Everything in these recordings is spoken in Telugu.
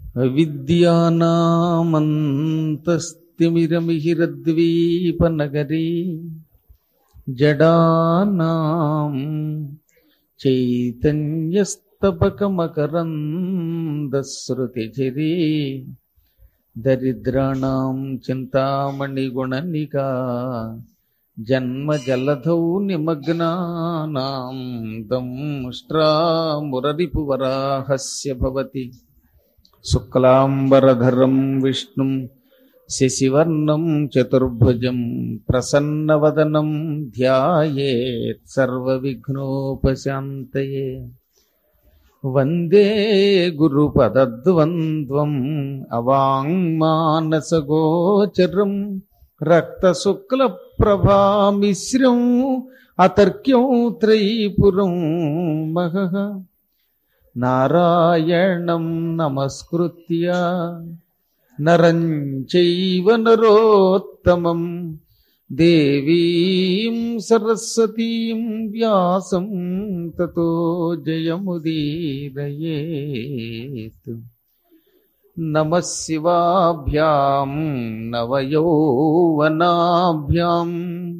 అవిద్యానామంతస్తిమిరమిహిరద్వీపనగరీ జడానాం చైతన్యస్తపకమకరందశ్రుతిచిరీ దరిద్రాణం చింతామణిగుణనికా జన్మజలధౌ నిమగ్నానాం దంష్ట్రామురరిపువరాహస్య భవతి శుక్లాంబరధరం విష్ణుం శశివర్ణం చతుర్భుజం ప్రసన్నవదనం ధ్యాయేత్ సర్వవిఘ్నోపశాంతయే వందే గురుపదద్వంద్వం అవాంగ్మానసగోచరం రక్తశుక్లప్రభామిశ్రం అతర్క్యం త్రైపురం మహః నారాయణం నమస్కృత్య నరం చైవ నరోత్తమం దేవీం సరస్వతీం వ్యాసం తతో జయముదీరయేత్ నమ శివాభ్యాం నవయౌవనాభ్యాం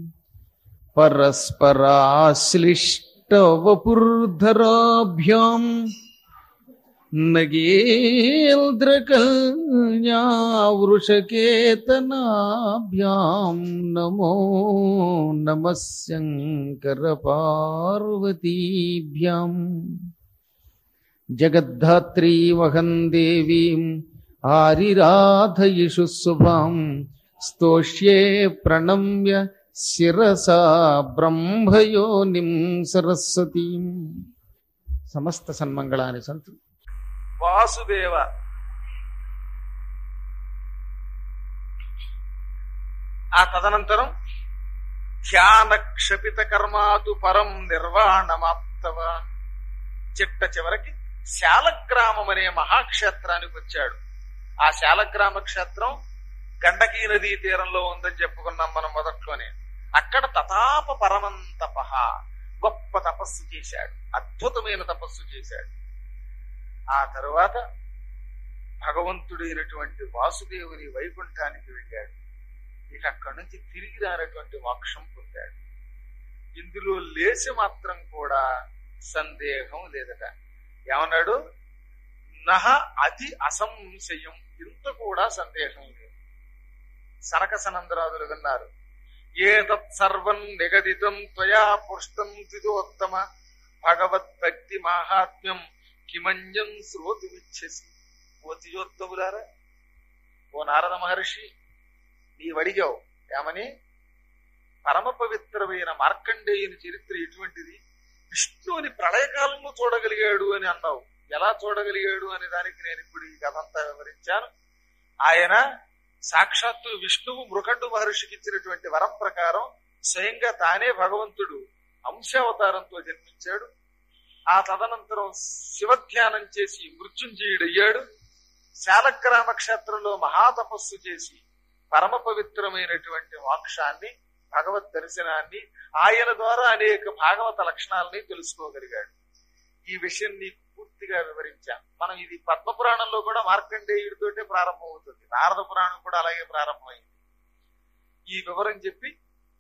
పరస్పరాశ్లిష్టవపుర్ధరాభ్యాం నగేంద్రకల్యావృషకేతనాభ్యాం నమో నమ శంకరపార్వతీభ్యాం జగద్ధాత్రీమహం దేవీం ఆరిరాధయిషు శుభాం స్తోష్యే ప్రణమ్య శిరసా బ్రహ్మయోనిం సరస్వతీం సమస్త సన్మంగళాని సంతు వాసుదేవ ఆ తదనంతరం ధ్యాన క్షపిత కర్మాతు పరం నిర్వాణమాప్తవా చిట్ట చివరికి శాలగ్రామం అనే మహాక్షేత్రానికి వచ్చాడు ఆ శాలగ్రామ క్షేత్రం గండకీ నదీ తీరంలో ఉందని చెప్పుకున్నాం మనం మొదట్లోనే అక్కడ తతాప పరమంతపహ గొప్ప తపస్సు చేశాడు అద్భుతమైన తపస్సు చేశాడు ఆ తరువాత భగవంతుడైనటువంటి వాసుదేవుని వైకుంఠానికి వెళ్ళాడు ఇక అక్కడి నుంచి తిరిగి రానటువంటి మోక్షం పొందాడు ఇందులో లేచి మాత్రం కూడా సందేహం లేదట ఏమన్నాడు నహ అతి అసంశయం ఇంత కూడా సందేహం లేదు సనక సనందరాదులు విన్నారు ఏతత్ సర్వం నిగదితం త్వయా పుష్టం త్రిదోత్తమ భగవద్భక్తి మాహాత్మ్యం కిమంజం శ్రోతుమిచ్చేసి ఓ త్రిజోత్తములారా ఓ నారద మహర్షి నీవడిగావు ఏమని పరమ పవిత్రమైన మార్కండేయుని చరిత్ర ఎటువంటిది విష్ణువుని ప్రళయకాలంలో చూడగలిగాడు అని అన్నావు ఎలా చూడగలిగాడు అనే దానికి నేను ఇప్పుడు ఈ కథ అంతా వివరించాను ఆయన సాక్షాత్తు విష్ణువు మృకండు మహర్షికి ఇచ్చినటువంటి వరం ప్రకారం స్వయంగా తానే భగవంతుడు అంశావతారంతో జన్మించాడు ఆ తదనంతరం శివధ్యానం చేసి మృత్యుంజయుడయ్యాడు శాలగ్రామ క్షేత్రంలో మహాతపస్సు చేసి పరమ పవిత్రమైనటువంటి మోక్షాన్ని భగవత్ దర్శనాన్ని ఆయన ద్వారా అనేక భాగవత లక్షణాలని తెలుసుకోగలిగాడు ఈ విషయం నీకు పూర్తిగా వివరించాను మనం ఇది పద్మపురాణంలో కూడా మార్కండేయుడితోటే ప్రారంభమవుతుంది నారద పురాణం కూడా అలాగే ప్రారంభమైంది ఈ వివరం చెప్పి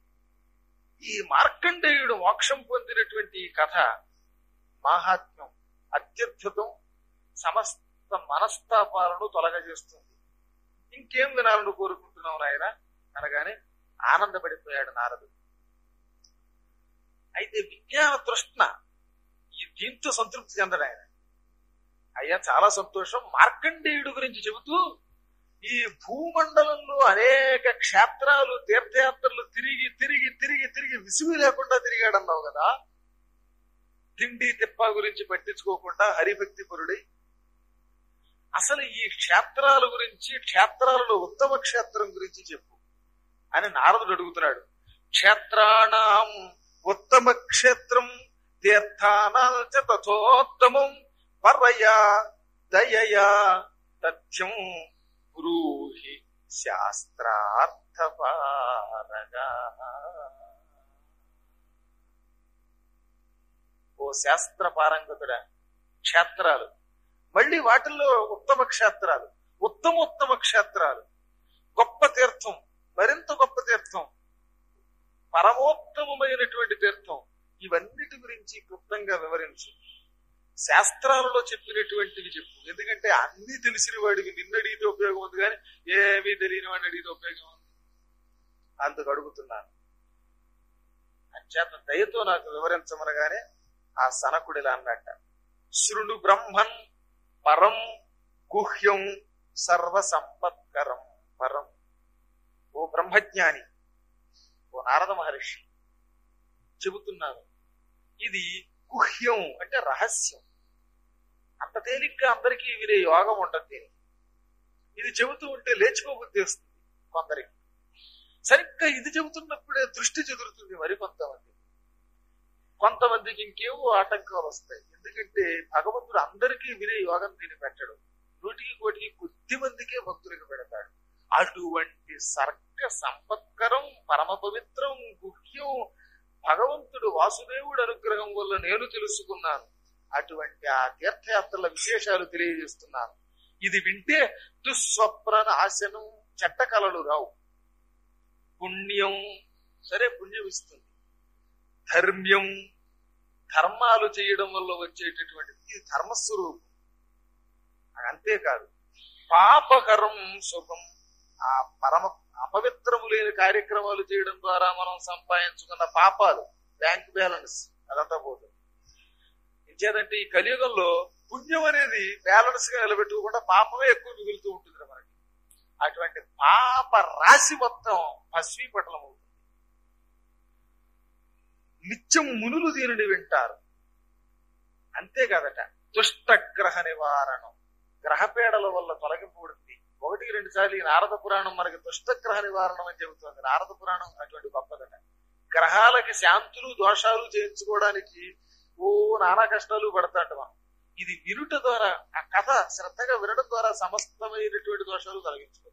ఈ మార్కండేయుడు మోక్షం పొందినటువంటి ఈ కథ మాహాత్మ్యం అత్యద్భుతం సమస్త మనస్తాపాలను తొలగజేస్తుంది ఇంకేం వినాలని కోరుకుంటున్నావు నాయన అనగానే ఆనందపడిపోయాడు నారదుడు అయితే విజ్ఞాన తృష్ణ ఈ దీంతో సంతృప్తి చెందడు ఆయన అయ్యా చాలా సంతోషం మార్కండేయుడు గురించి చెబుతూ ఈ భూమండలంలో అనేక క్షేత్రాలు తీర్థయాత్రలు తిరిగి తిరిగి తిరిగి తిరిగి విసుగు లేకుండా తిరిగాడన్నావు కదా తిండి తిప్ప గురించి పట్టించుకోకుండా హరిభక్తి పరుడై అసలు ఈ క్షేత్రాల గురించి క్షేత్రాలలో ఉత్తమ క్షేత్రం గురించి చెప్పు అని నారదుడు అడుగుతున్నాడు క్షేత్రాణం ఉత్తమ క్షేత్రం తీర్థానాం చ తథోత్తమం పరయా దయయా తథ్యం బ్రూహి శాస్త్రార్థపారగా ఓ శాస్త్ర పారంగతుడా క్షేత్రాలు మళ్ళీ వాటిల్లో ఉత్తమ క్షేత్రాలు ఉత్తమోత్తమ క్షేత్రాలు గొప్ప తీర్థం మరింత గొప్ప తీర్థం పరమోత్తమమైనటువంటి తీర్థం ఇవన్నిటి గురించి క్లుప్తంగా వివరించు శాస్త్రాలలో చెప్పినటువంటివి చెప్పు ఎందుకంటే అన్ని తెలిసిన వాడికి నిన్న అడిగితే ఉపయోగం ఉంది కానీ ఏమీ తెలియని వాడిని అడిగితే ఉపయోగం ఉంది అందుకు అడుగుతున్నాను అంచేత దయతో నాకు వివరించమనగానే ఆ సనకుడిలా అన్నట్ట శృణు బ్రహ్మన్ పరం గుహ్యం సర్వ సంపత్కరం పరం ఓ బ్రహ్మజ్ఞాని ఓ నారద మహర్షి చెబుతున్నారు ఇది గుహ్యం అంటే రహస్యం అంత తేలిగ్గా అందరికీ వినే యోగం ఉండదు దీనికి. ఇది చెబుతూ ఉంటే లేచిపోబుద్ధి వస్తుంది కొందరికి సరిగ్గా ఇది చెబుతున్నప్పుడే దృష్టి చెదురుతుంది మరి కొంతమంది కొంతమందికి ఇంకేవో ఆటంకాలు వస్తాయి ఎందుకంటే భగవంతుడు అందరికీ వినే యోగం దీన్ని పెట్టడు నూటికి కోటికి కొద్ది మందికే భక్తులకు పెడతాడు అటువంటి సర్గ సంపత్కరం పరమ పవిత్రం గుహ్యం భగవంతుడు వాసుదేవుడు అనుగ్రహం వల్ల నేను తెలుసుకున్నాను అటువంటి ఆ తీర్థయాత్రల విశేషాలు తెలియజేస్తున్నాను ఇది వింటే దుస్వప్న నాశనం చెట్ట కలలు రావు పుణ్యం సరే పుణ్యం ఇస్తుంది ధర్మ్యం ధర్మాలు చేయడం వల్ల వచ్చేటటువంటిది ఇది ధర్మస్వరూపం అది అంతేకాదు పాపకరం సుఖం ఆ పరమ అపవిత్రము లేని కార్యక్రమాలు చేయడం ద్వారా మనం సంపాదించుకున్న పాపాలు బ్యాంక్ బ్యాలెన్స్ అదంతా పోతుంది ఇంచేదంటే ఈ కలియుగంలో పుణ్యం అనేది బ్యాలెన్స్ గా నిలబెట్టుకోకుండా పాపమే ఎక్కువ మిగులుతూ ఉంటుంది మనకి అటువంటి పాప రాశి మొత్తం భస్మీపటలం అవుతుంది నిత్యం మునులు దీనిని వింటారు అంతేకాదట దుష్టగ్రహ నివారణం గ్రహపేడల వల్ల తొలగింపబడింది ఒకటి రెండు సార్లు ఈ నారద పురాణం మనకి దుష్టగ్రహ నివారణం అని చెబుతుంది నారద పురాణం అటువంటి గొప్పదట గ్రహాలకి శాంతులు దోషాలు చేయించుకోవడానికి ఓ నానా కష్టాలు పడతాంట మనం ఇది వినుట ద్వారా ఆ కథ శ్రద్ధగా వినడం ద్వారా సమస్తమైనటువంటి దోషాలు తొలగించుకోవచ్చు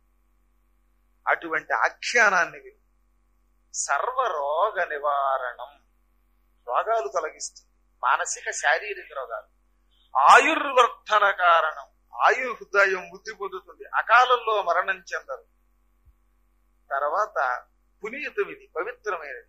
అటువంటి ఆఖ్యానాన్ని విను సర్వ రోగ నివారణం రోగాలు తొలగిస్తుంది మానసిక శారీరక రోగాలు ఆయుర్వర్ధన కారణం ఆయుర్దాయం బుద్ధి పొందుతుంది అకాలంలో మరణం చెందరు తర్వాత పునీతం ఇది పవిత్రమైనది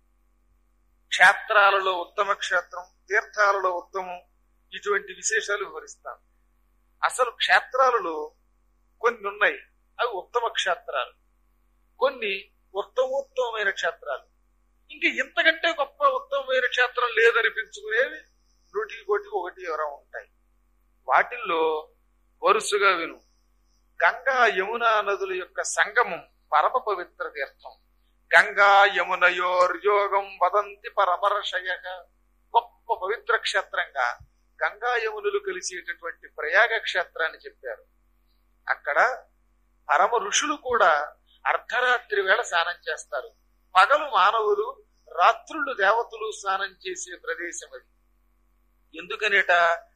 క్షేత్రాలలో ఉత్తమ క్షేత్రం తీర్థాలలో ఉత్తమం ఇటువంటి విశేషాలు వివరిస్తాను అసలు క్షేత్రాలలో కొన్ని ఉన్నాయి అవి ఉత్తమ క్షేత్రాలు కొన్ని ఉత్తమోత్తమైన క్షేత్రాలు ఇంకా ఇంతకంటే గొప్ప ఉత్తమమైన క్షేత్రం లేదనిపించుకునేవి నూటికి కోటికి ఒకటి ఎవరో ఉంటాయి వాటిల్లో వరుసగా విను గంగా యమునా నదుల యొక్క సంగమం పరమ పవిత్ర తీర్థం గంగా యమునయోర్యోగం వదంతి పరమర్షయ గొప్ప పవిత్ర క్షేత్రంగా గంగా యమునులు కలిసేటటువంటి ప్రయాగ క్షేత్రాన్ని చెప్పారు అక్కడ పరమ ఋషులు కూడా అర్ధరాత్రి వేళ స్నానం చేస్తారు పగలు మానవులు రాత్రులు దేవతలు స్నానం చేసే ప్రదేశం అది ఎందుకనేట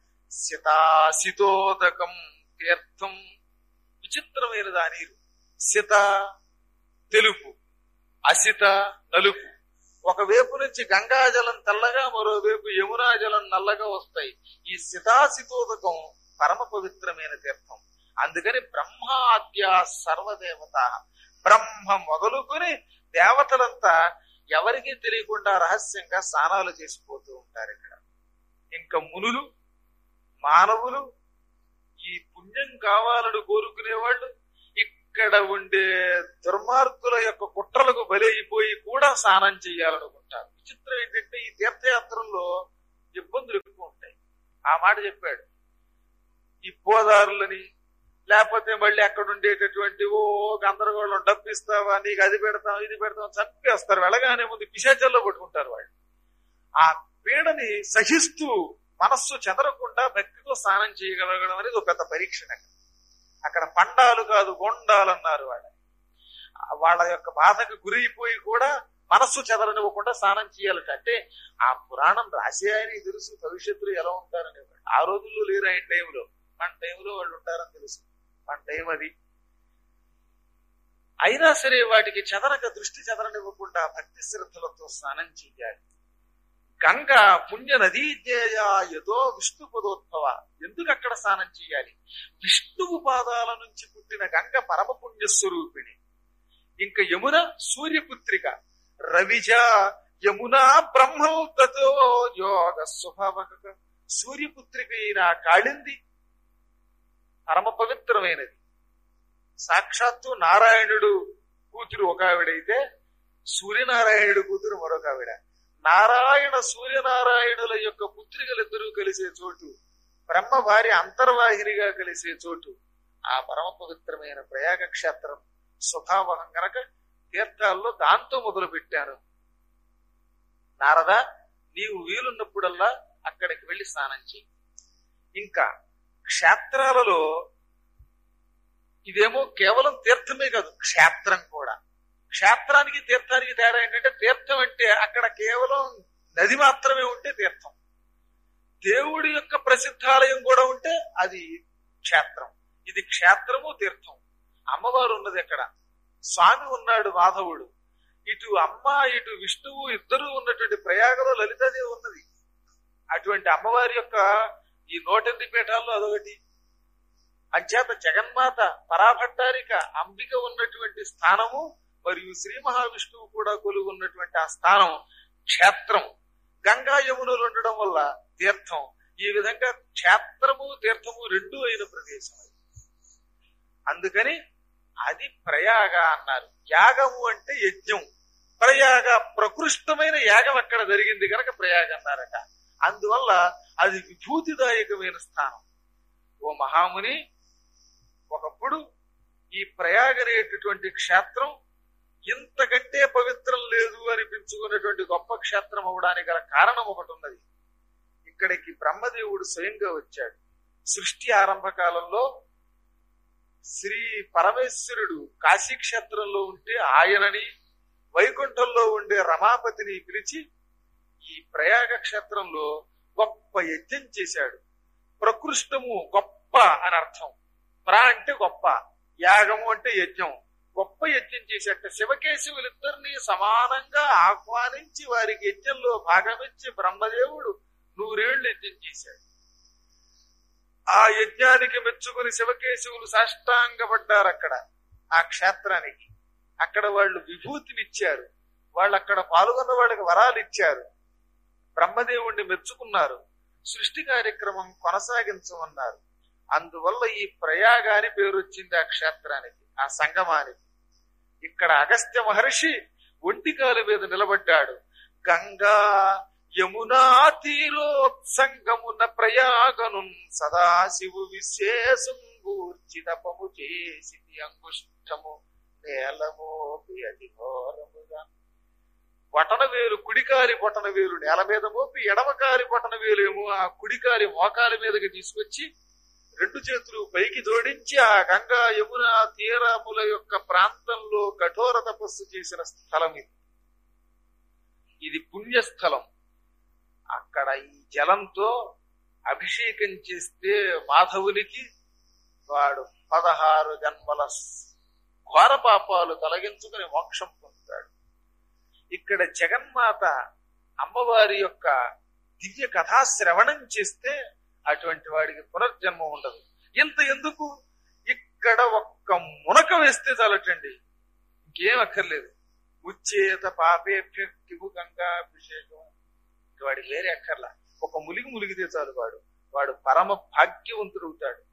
సితాసితోదకం తీర్థం విచిత్రమైన దానీరు సిత తెలుపు అసిత నలుపు ఒకవైపు నుంచి గంగాజలం తెల్లగా మరోవైపు యమునా జలం నల్లగా వస్తాయి ఈ సితాసితోదకం పరమ పవిత్రమైన తీర్థం అందుకని బ్రహ్మాద్య సర్వదేవత బ్రహ్మ మొదలుకొని దేవతలంతా ఎవరికీ తెలియకుండా రహస్యంగా స్నానాలు చేసిపోతూ ఉంటారు ఇక్కడ ఇంకా మునులు మానవులు ఈ పుణ్యం కావాలని కోరుకునే వాళ్ళు ఇక్కడ ఉండే దుర్మార్గుల యొక్క కుట్రలకు బలైపోయి కూడా స్నానం చేయాలనుకుంటారు విచిత్రం ఏంటంటే ఈ తీర్థయాత్రల్లో ఇబ్బందులు ఎక్కువ ఉంటాయి ఆ మాట చెప్పాడు ఈ పోదారులని లేకపోతే మళ్ళీ అక్కడ ఉండేటటువంటి ఓ గందరగోళం డబ్బిస్తావా నీకు అది పెడతాం ఇది పెడతాం చంపేస్తారు వెళ్ళగానే ముందు పిశాచల్లో పట్టుకుంటారు వాళ్ళు ఆ పీడని సహిస్తూ మనస్సు చెదరకుండా భక్తితో స్నానం చేయగలగడం అనేది ఒక పెద్ద పరీక్ష అక్కడ అక్కడ పండాలు కాదు గొండాలు అన్నారు వాళ్ళ వాళ్ళ యొక్క బాధకు గురైపోయి కూడా మనస్సు చెదరనివ్వకుండా స్నానం చేయాలట అంటే ఆ పురాణం రాసే ఆయనకి తెలుసు భవిష్యత్తులో ఎలా ఉంటారని ఆ రోజుల్లో లేరు ఆయన టైంలో మన టైంలో వాళ్ళు ఉంటారని తెలుసు మన టైం అది అయినా సరే వాటికి చెదరక దృష్టి చెదరనివ్వకుండా భక్తి శ్రద్ధలతో స్నానం చేయాలి గంగ పుణ్య నదీ జ్ఞేయ యదో విష్ణు పదోద్భవ ఎందుకు అక్కడ స్నానం చేయాలి విష్ణువు పాదాల నుంచి పుట్టిన గంగ పరమ పుణ్య స్వరూపిణి ఇంకా యమున సూర్యపుత్రిక రవిజ యమునా బ్రహ్మం తతో యోగ స్వభావక సూర్యపుత్రిక అయిన కాళింది పరమ పవిత్రమైనది సాక్షాత్తు నారాయణుడు కూతురు ఒక ఆవిడైతే సూర్యనారాయణుడు కూతురు మరొక ఆవిడ నారాయణ సూర్యనారాయణుల యొక్క పుత్రికలిద్దరూ కలిసే చోటు బ్రహ్మ భార్య అంతర్వాహినిగా కలిసే చోటు ఆ పరమ పవిత్రమైన ప్రయాగ క్షేత్రం స్వభావం గనక తీర్థాల్లో దాంతో మొదలు పెట్టాను నారద నీవు వీలున్నప్పుడల్లా అక్కడికి వెళ్లి స్నానం చేయి ఇంకా క్షేత్రాలలో ఇదేమో కేవలం తీర్థమే కాదు క్షేత్రం కూడా క్షేత్రానికి తీర్థానికి తేడా ఏంటంటే తీర్థం అంటే అక్కడ కేవలం నది మాత్రమే ఉంటే తీర్థం దేవుడి యొక్క ప్రసిద్ధాలయం కూడా ఉంటే అది క్షేత్రం ఇది క్షేత్రము తీర్థం అమ్మవారు ఉన్నది ఎక్కడ స్వామి ఉన్నాడు మాధవుడు ఇటు అమ్మ ఇటు విష్ణువు ఇద్దరు ఉన్నటువంటి ప్రయాగలో లలితాదేవి ఉన్నది అటువంటి అమ్మవారి యొక్క ఈ నూటెనిమిది పీఠాల్లో అదొకటి అంచేత జగన్మాత పరాభట్టారిక అంబిక ఉన్నటువంటి స్థానము మరియు శ్రీ మహావిష్ణువు కూడా కొలువు ఉన్నటువంటి ఆ స్థానం క్షేత్రం గంగా యమునులు ఉండడం వల్ల తీర్థం ఈ విధంగా క్షేత్రము తీర్థము రెండు అయిన ప్రదేశం అది అందుకని అది ప్రయాగ అన్నారు యాగము అంటే యజ్ఞం ప్రయాగ ప్రకృష్టమైన యాగం అక్కడ జరిగింది కనుక ప్రయాగ అన్నారట అందువల్ల అది విభూతిదాయకమైన స్థానం ఓ మహాముని ఒకప్పుడు ఈ ప్రయాగ అనేటటువంటి క్షేత్రం ఇంతకంటే పవిత్రం లేదు అనిపించుకున్నటువంటి గొప్ప క్షేత్రం అవడానికి గల కారణం ఒకటి ఉన్నది ఇక్కడికి బ్రహ్మదేవుడు స్వయంగా వచ్చాడు సృష్టి ఆరంభ కాలంలో శ్రీ పరమేశ్వరుడు కాశీ క్షేత్రంలో ఉంటే ఆయనని వైకుంఠంలో ఉండే రమాపతిని పిలిచి ఈ ప్రయాగ క్షేత్రంలో గొప్ప యజ్ఞం చేశాడు ప్రకృష్టము గొప్ప అని అర్థం ప్ర అంటే గొప్ప యాగము అంటే యజ్ఞం గొప్ప యజ్ఞం చేసేట శివకేశవులిద్దరిని సమానంగా ఆహ్వానించి వారికి యజ్ఞంలో భాగమిచ్చి బ్రహ్మదేవుడు నూరేళ్లు యజ్ఞం చేశాడు ఆ యజ్ఞానికి మెచ్చుకుని శివకేశవులు సాష్టాంగపడ్డారు అక్కడ ఆ క్షేత్రానికి అక్కడ వాళ్ళు విభూతినిచ్చారు వాళ్ళు అక్కడ పాల్గొన్న వాళ్ళకి వరాలు ఇచ్చారు బ్రహ్మదేవుణ్ణి మెచ్చుకున్నారు సృష్టి కార్యక్రమం కొనసాగించమన్నారు అందువల్ల ఈ ప్రయాగ అని పేరు వచ్చింది ఆ క్షేత్రానికి ఆ సంగమానికి ఇక్కడ అగస్త్య మహర్షి ఒంటికాల మీద నిలబడ్డాడు గంగా యమునా తీరోత్సంగమున ప్రయాగను సదాశివు విశేషంగూర్చితపము చేసి అంగుష్టము నేలమోపి అతి ఘోరముగా బొటన వేలు కుడికాలి బొటన వేలు నేల మీద మోపి ఎడమకాలి బొటన వేలు ఏమో ఆ కుడికాలి మోకాలి మీదకి తీసుకొచ్చి రెండు చేతులు పైకి జోడించి ఆ గంగా యమున తీరముల యొక్క ప్రాంతంలో కఠోర తపస్సు చేసిన స్థలం ఇది ఇది పుణ్యస్థలం అక్కడ ఈ జలంతో అభిషేకం చేస్తే మాధవునికి వాడు పదహారు జన్మల ఘోర పాపాలు తొలగించుకుని మోక్షం పొందుతాడు ఇక్కడ జగన్మాత అమ్మవారి యొక్క దివ్య కథా శ్రవణం చేస్తే అటువంటి వాడికి పునర్జన్మ ఉండదు ఇంత ఎందుకు ఇక్కడ ఒక్క మునక వేస్తే చాలటండి ఇంకేం అక్కర్లేదు ఉచ్చేత పాపేభ్య కిగు గంగాభిషేకం ఇంక వాడికి వేరే అక్కర్లా ఒక ములిగి ములిగితే చాలు వాడు వాడు పరమ భాగ్యవంతుడు అవుతాడు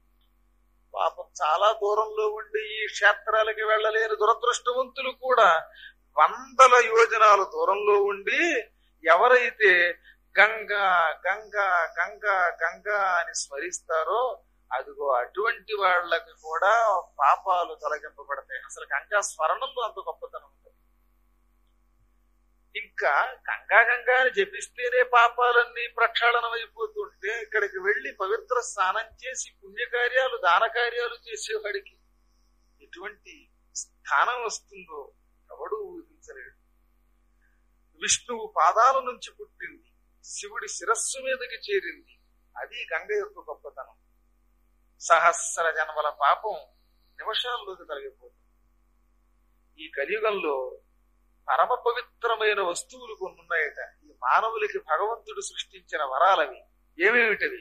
పాపం చాలా దూరంలో ఉండి ఈ క్షేత్రాలకి వెళ్ళలేని దురదృష్టవంతులు కూడా వందల యోజనాల దూరంలో ఉండి ఎవరైతే గంగా గంగా గంగా గంగా అని స్మరిస్తారో అదిగో అటువంటి వాళ్ళకి కూడా పాపాలు తొలగింపబడతాయి అసలు గంగా స్మరణంలో అంత గొప్పతనం ఉంటుంది ఇంకా గంగా గంగా అని జపిస్తేనే పాపాలన్నీ ప్రక్షాళనం అయిపోతుంటే ఇక్కడికి వెళ్లి పవిత్ర స్నానం చేసి పుణ్యకార్యాలు దాన కార్యాలు చేసేవాడికి ఎటువంటి స్థానం వస్తుందో ఎవడు ఊహించలేడు విష్ణువు పాదాల నుంచి పుట్టింది శివుడి శిరస్సు మీదకి చేరింది అది గంగ యొక్క గొప్పతనం సహస్ర జన్మల పాపం నిమిషాల్లోకి తొలగిపోతుంది ఈ కలియుగంలో పరమ పవిత్రమైన వస్తువులు కొన్ని ఉన్నాయట ఈ మానవులకి భగవంతుడు సృష్టించిన వరాలవి ఏమేమిటవి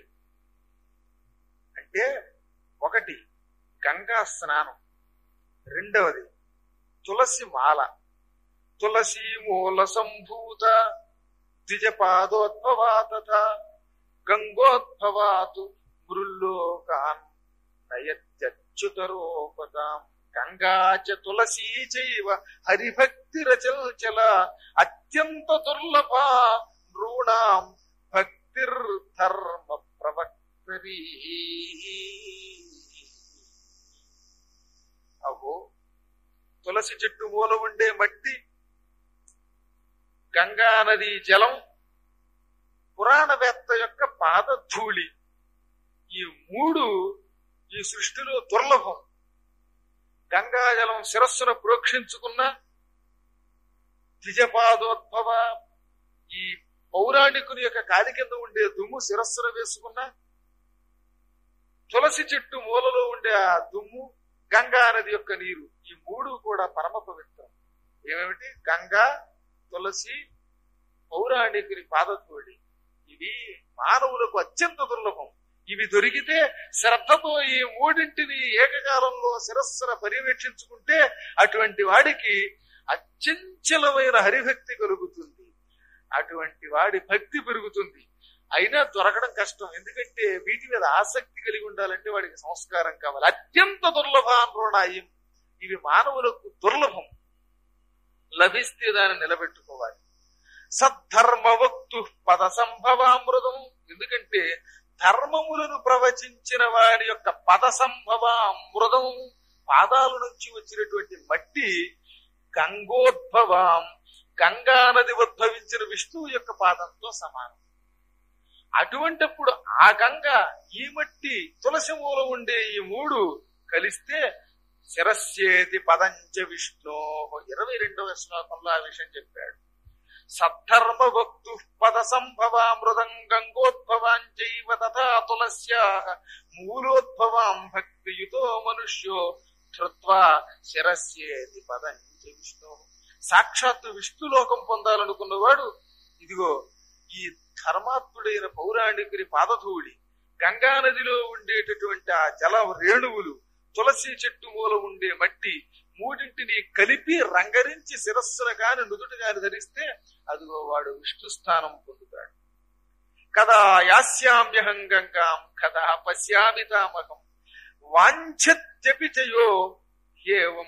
అంటే ఒకటి గంగా స్నానం రెండవది తులసి మాల తులసి మూల సంభూత ద్విజపాదోద్భవా తథా గంగోద్భవాతు మృల్లోకాన్ నయత్యచ్యుతరోపదాం గంగా చ తులసీ చైవ హరిభక్తిరచల్చల అత్యంత దుర్లభ నృణాం భక్తిర్ధర్మ ప్రవక్తరీ అహో తులసి చెట్టు మూల ఉండే మట్టి గంగా నది జలం పురాణవేత్త యొక్క పాదధూళి ఈ మూడు ఈ సృష్టిలో దుర్లభం గంగాజలం శిరస్సును ప్రోక్షించుకున్న ద్విజపాదోద్భవ ఈ పౌరాణికుని యొక్క కాలి కింద ఉండే దుమ్ము శిరస్సును వేసుకున్న తులసి చెట్టు మూలలో ఉండే ఆ దుమ్ము గంగా నది యొక్క నీరు ఈ మూడు కూడా పరమ పవిత్రం ఏమేమిటి గంగా తులసి పౌరాణికుని పాదతోడి ఇవి మానవులకు అత్యంత దుర్లభం ఇవి దొరికితే శ్రద్ధతో ఈ మూడింటిని ఏకకాలంలో శిరస్సున పర్యవేక్షించుకుంటే అటువంటి వాడికి అత్యంచలమైన హరిభక్తి కలుగుతుంది అటువంటి వాడి భక్తి పెరుగుతుంది అయినా దొరకడం కష్టం ఎందుకంటే వీటి మీద ఆసక్తి కలిగి ఉండాలంటే వాడికి సంస్కారం కావాలి అత్యంత దుర్లభాన్రోణాయం ఇవి మానవులకు దుర్లభం లభిస్తే దాన్ని నిలబెట్టుకోవాలి సద్ధర్మవక్తు పద సంభవామృతం ఎందుకంటే ధర్మములను ప్రవచించిన వాడి యొక్క పద సంభవామృతం పాదాల నుంచి వచ్చినటువంటి మట్టి గంగోద్భవం గంగా నది ఉద్భవించిన విష్ణువు యొక్క పాదంతో సమానం అటువంటప్పుడు ఆ గంగ ఈ మట్టి తులసి మూల ఉండే ఈ మూడు కలిస్తే శిరస్యేతి పదంచ విష్ణు ఇరవై రెండవ శ్లోకంలో ఆ విషయం చెప్పాడు సద్ధర్మ భక్తు పద సంభవామృతం గంగోద్భవాంచైవ తథా తులస్యా మూలోద్భవాం భక్తియుతో మనుష్యో ధృత్వా శిరస్యేతి పదంచ విష్ణు సాక్షాత్తు విష్ణులోకం పొందాలనుకున్నవాడు ఇదిగో ఈ ధర్మాత్ముడైన పౌరాణికుని పాదధూళి గంగా నదిలో ఉండేటటువంటి ఆ జల రేణువులు తులసి చెట్టు మూల ఉండే మట్టి మూడింటిని కలిపి రంగరించి శిరస్సున కాని నుదుటి కాని ధరిస్తే అదిగో వాడు విష్ణు స్థానం పొందుతాడు కదా యాస్యామ్యహం గంగాం కదా పశ్యామి తామహం వాంఛత్యపి చయో ఏవం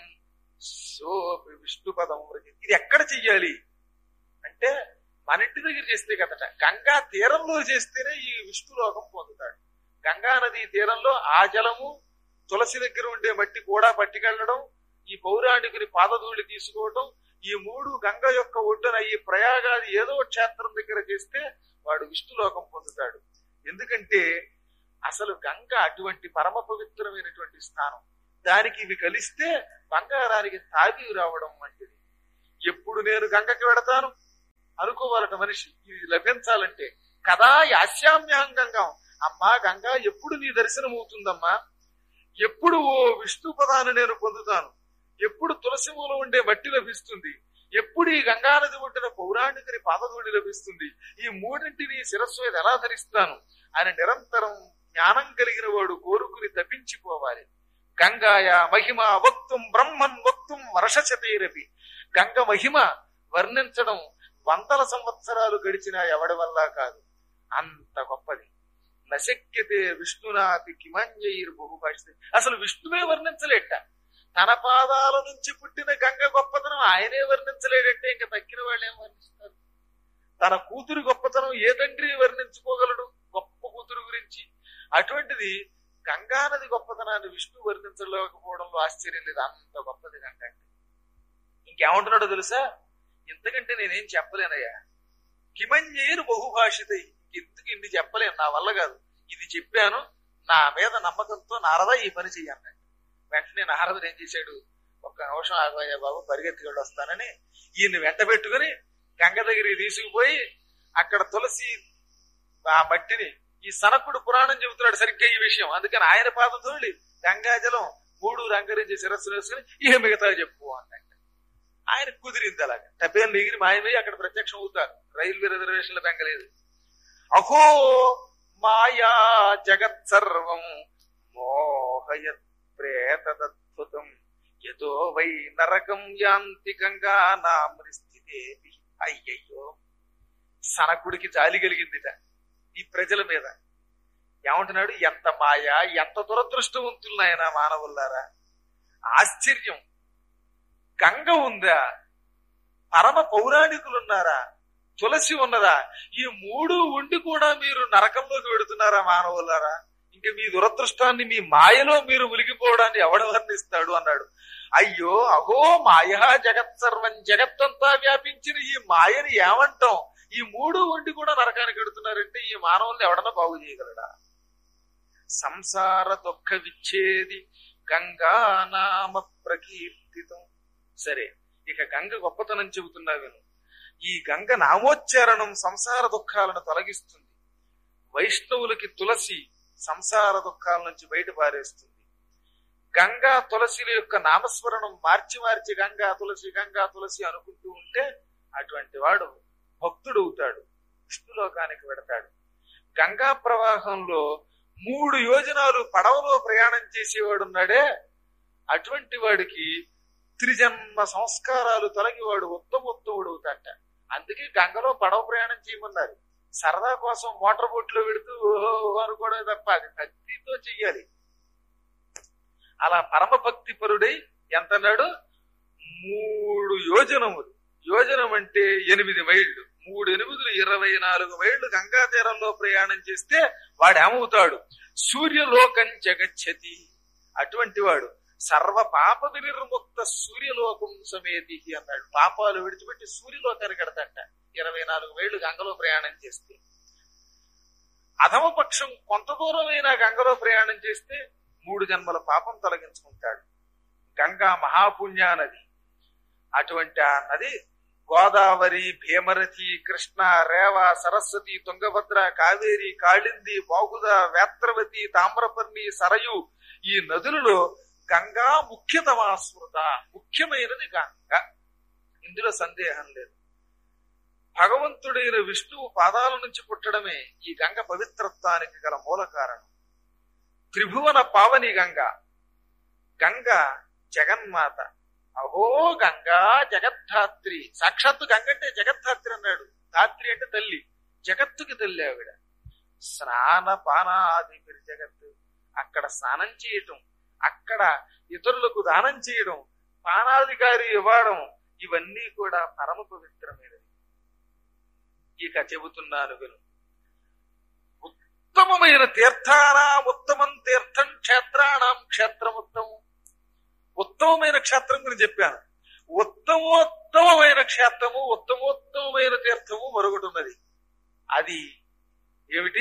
సోపి విష్ణు పదం ఇది ఎక్కడ చెయ్యాలి అంటే మన ఇంటి దగ్గర చేస్తే కదట గంగా తీరంలో చేస్తేనే ఈ విష్ణులోకం పొందుతాడు గంగా నది తీరంలో ఆ జలము తులసి దగ్గర ఉండే మట్టి కూడా పట్టుకెళ్లడం ఈ పౌరాణికుని పాదధూళి తీసుకోవటం ఈ మూడు గంగ యొక్క ఒడ్డున ఈ ప్రయాగాది ఏదో క్షేత్రం దగ్గర చేస్తే వాడు విష్ణులోకం పొందుతాడు ఎందుకంటే అసలు గంగ అటువంటి పరమ పవిత్రమైనటువంటి స్థానం దానికి ఇవి కలిస్తే బంగారానికి తాగి రావడం వంటిది ఎప్పుడు నేను గంగకి వెడతాను అనుకోవాలట మనిషి ఇది లభించాలంటే కదా యాస్యామ్యహం గంగం అమ్మా గంగా ఎప్పుడు నీ దర్శనం అవుతుందమ్మా ఎప్పుడు ఓ విష్ణు పదాన్ని నేను పొందుతాను ఎప్పుడు తులసి మూల ఉండే మట్టి లభిస్తుంది ఎప్పుడు ఈ గంగానది ఒడ్డిన పౌరాణికుని పాదధూళి లభిస్తుంది ఈ మూడింటిని శిరస్సు మీద ఎలా ధరిస్తాను ఆయన నిరంతరం జ్ఞానం కలిగిన వాడు కోరుకుని తప్పించిపోవాలి గంగాయ మహిమ వక్తుం బ్రహ్మన్ వక్తుం వర్షచతైరపి గంగ మహిమ వర్ణించడం వందల సంవత్సరాలు గడిచిన ఎవడి వల్ల కాదు అంత గొప్పది నశక్యతే విష్ణునాథి కిమంజయిర్ బహుభాషిత అసలు విష్ణువే వర్ణించలేట తన పాదాల నుంచి పుట్టిన గంగ గొప్పతనం ఆయనే వర్ణించలేడంటే ఇంకా తక్కిన వాళ్ళు ఏం వర్ణిస్తారు తన కూతురు గొప్పతనం ఏ తండ్రి వర్ణించుకోగలడు గొప్ప కూతురు గురించి అటువంటిది గంగానది గొప్పతనాన్ని విష్ణు వర్ణించలేకపోవడంలో ఆశ్చర్యం లేదు అంత గొప్పది గంగ అంటే ఇంకేమంటున్నాడో తెలుసా ఇంతకంటే నేనేం చెప్పలేనయ్యా కిమంజేరు బహుభాషిత ఎందుకు ఇన్ని చెప్పలేను నా వల్ల కాదు ఇది చెప్పాను నా మీద నమ్మకంతో నారద ఈ పని చెయ్యన్నాడు వెంటనే నారదుడు ఏం చేశాడు ఒక్క నిమిషం ఆగయ్యా బాబు పరిగెత్తుకెళ్ళి వస్తానని ఈయన్ని వెంట పెట్టుకుని గంగ దగ్గరికి తీసుకుపోయి అక్కడ తులసి ఆ మట్టిని ఈ సనకుడు పురాణం చెబుతున్నాడు సరిగ్గా ఈ విషయం అందుకని ఆయన పాదతోడి గంగాజలం మూడు రంగరించి శిరస్సు వేసుకుని ఇక మిగతా చెప్పు అన్నట్టు ఆయన కుదిరింది అలాగా టపేరు ఎగిరి మాయమై అక్కడ ప్రత్యక్షం అవుతారు రైల్వే రిజర్వేషన్ల బెంగలేదు అహో మాయా జగత్ సర్వం మోహయత్ ప్రేతదద్భుతం యతో వై నరకం యాంతి గంగా నామృస్థితే అయ్యయ్యో సనకుడికి జాలి కలిగిందిట ఈ ప్రజల మీద ఏమంటున్నాడు ఎంత మాయ ఎంత దురదృష్టవంతులు నాయన మానవులారా ఆశ్చర్యం గంగ ఉందా పరమ పౌరాణికులున్నారా తులసి ఉన్నదా ఈ మూడు ఉండి కూడా మీరు నరకంలోకి వెడుతున్నారా మానవులారా ఇంక మీ దురదృష్టాన్ని మీ మాయలో మీరు మునిగిపోవడాన్ని ఎవడ వర్ణిస్తాడు అన్నాడు అయ్యో అహో మాయ జగత్ సర్వం జగత్తంతా వ్యాపించిన ఈ మాయని ఏమంటాం ఈ మూడు ఉండి కూడా నరకానికి వెడుతున్నారంటే ఈ మానవుల్ని ఎవడన్నా బాగు చేయగలడా సంసార దుఃఖ విచ్ఛేది గంగా నామ ప్రకీర్తితం సరే ఇక గంగ గొప్పతనం చెబుతున్నా విను ఈ గంగ నామోచ్చారణం సంసార దుఃఖాలను తొలగిస్తుంది వైష్ణవులకి తులసి సంసార దుఃఖాల నుంచి బయట పారేస్తుంది గంగా తులసిల యొక్క నామస్మరణం మార్చి మార్చి గంగా తులసి గంగా తులసి అనుకుంటూ ఉంటే అటువంటి వాడు భక్తుడు అవుతాడు విష్ణులోకానికి వెడతాడు గంగా ప్రవాహంలో మూడు యోజనాలు పడవలో ప్రయాణం చేసేవాడు ఉన్నాడే అటువంటి వాడికి త్రిజన్మ సంస్కారాలు తొలగి వాడు ఉత్తమోత్తముడు అవుతాట అందుకే గంగలో పడవ ప్రయాణం చేయమన్నారు సరదా కోసం మోటార్ బోట్ లో పెడుతూ ఓహో అనుకోవడం తప్ప అది భక్తితో చెయ్యాలి అలా పరమ భక్తి పరుడై ఎంత అన్నాడు మూడు యోజనములు యోజనం అంటే ఎనిమిది మైళ్ళు మూడు ఎనిమిదిలు ఇరవై నాలుగు మైళ్ళు గంగా తీరంలో ప్రయాణం చేస్తే వాడు ఏమవుతాడు సూర్యలోకం జగచ్చతి అటువంటి వాడు సర్వ పాప నిర్ముక్త సూర్యలోకం సమేతి అన్నాడు పాపాలు విడిచిపెట్టి సూర్యలోకానికి కడతాట ఇరవై నాలుగు మైళ్ళు గంగలో ప్రయాణం చేస్తే అధమ పక్షం కొంత దూరమైనా గంగలో ప్రయాణం చేస్తే మూడు జన్మల పాపం తొలగించుకుంటాడు గంగా మహాపుణ్యా నది అటువంటి ఆ నది గోదావరి భీమరథి కృష్ణ రేవ సరస్వతి తుంగభద్ర కావేరి కాళింది బాగుద వేత్రవతి తామ్రపర్ణి సరయు ఈ నదులలో గంగా ముఖ్యతమా స్మృత ముఖ్యమైనది గంగ ఇందులో సందేహం లేదు భగవంతుడైన విష్ణువు పాదాల నుంచి పుట్టడమే ఈ గంగ పవిత్రత్వానికి గల మూల కారణం త్రిభువన పావని గంగ గంగ జగన్మాత అహో గంగా జగద్ధాత్రి సాక్షాత్తు గంగ అంటే జగద్ధాత్రి అన్నాడు ధాత్రి అంటే తల్లి జగత్తుకి తల్లి ఆవిడ స్నాన పానాది జగత్తు అక్కడ స్నానం చేయటం అక్కడ ఇతరులకు దానం చేయడం పానాధికారి ఇవ్వడం ఇవన్నీ కూడా పరమ పవిత్రమైనవి ఇక చెబుతున్నాను విను ఉత్తమమైన తీర్థానాం ఉత్తమం తీర్థం క్షేత్రాణం క్షేత్రముత్తమం ఉత్తమమైన క్షేత్రం గురించి చెప్పాను ఉత్తమోత్తమమైన క్షేత్రము ఉత్తమోత్తమైన తీర్థము మరొకటి ఉన్నది అది ఏమిటి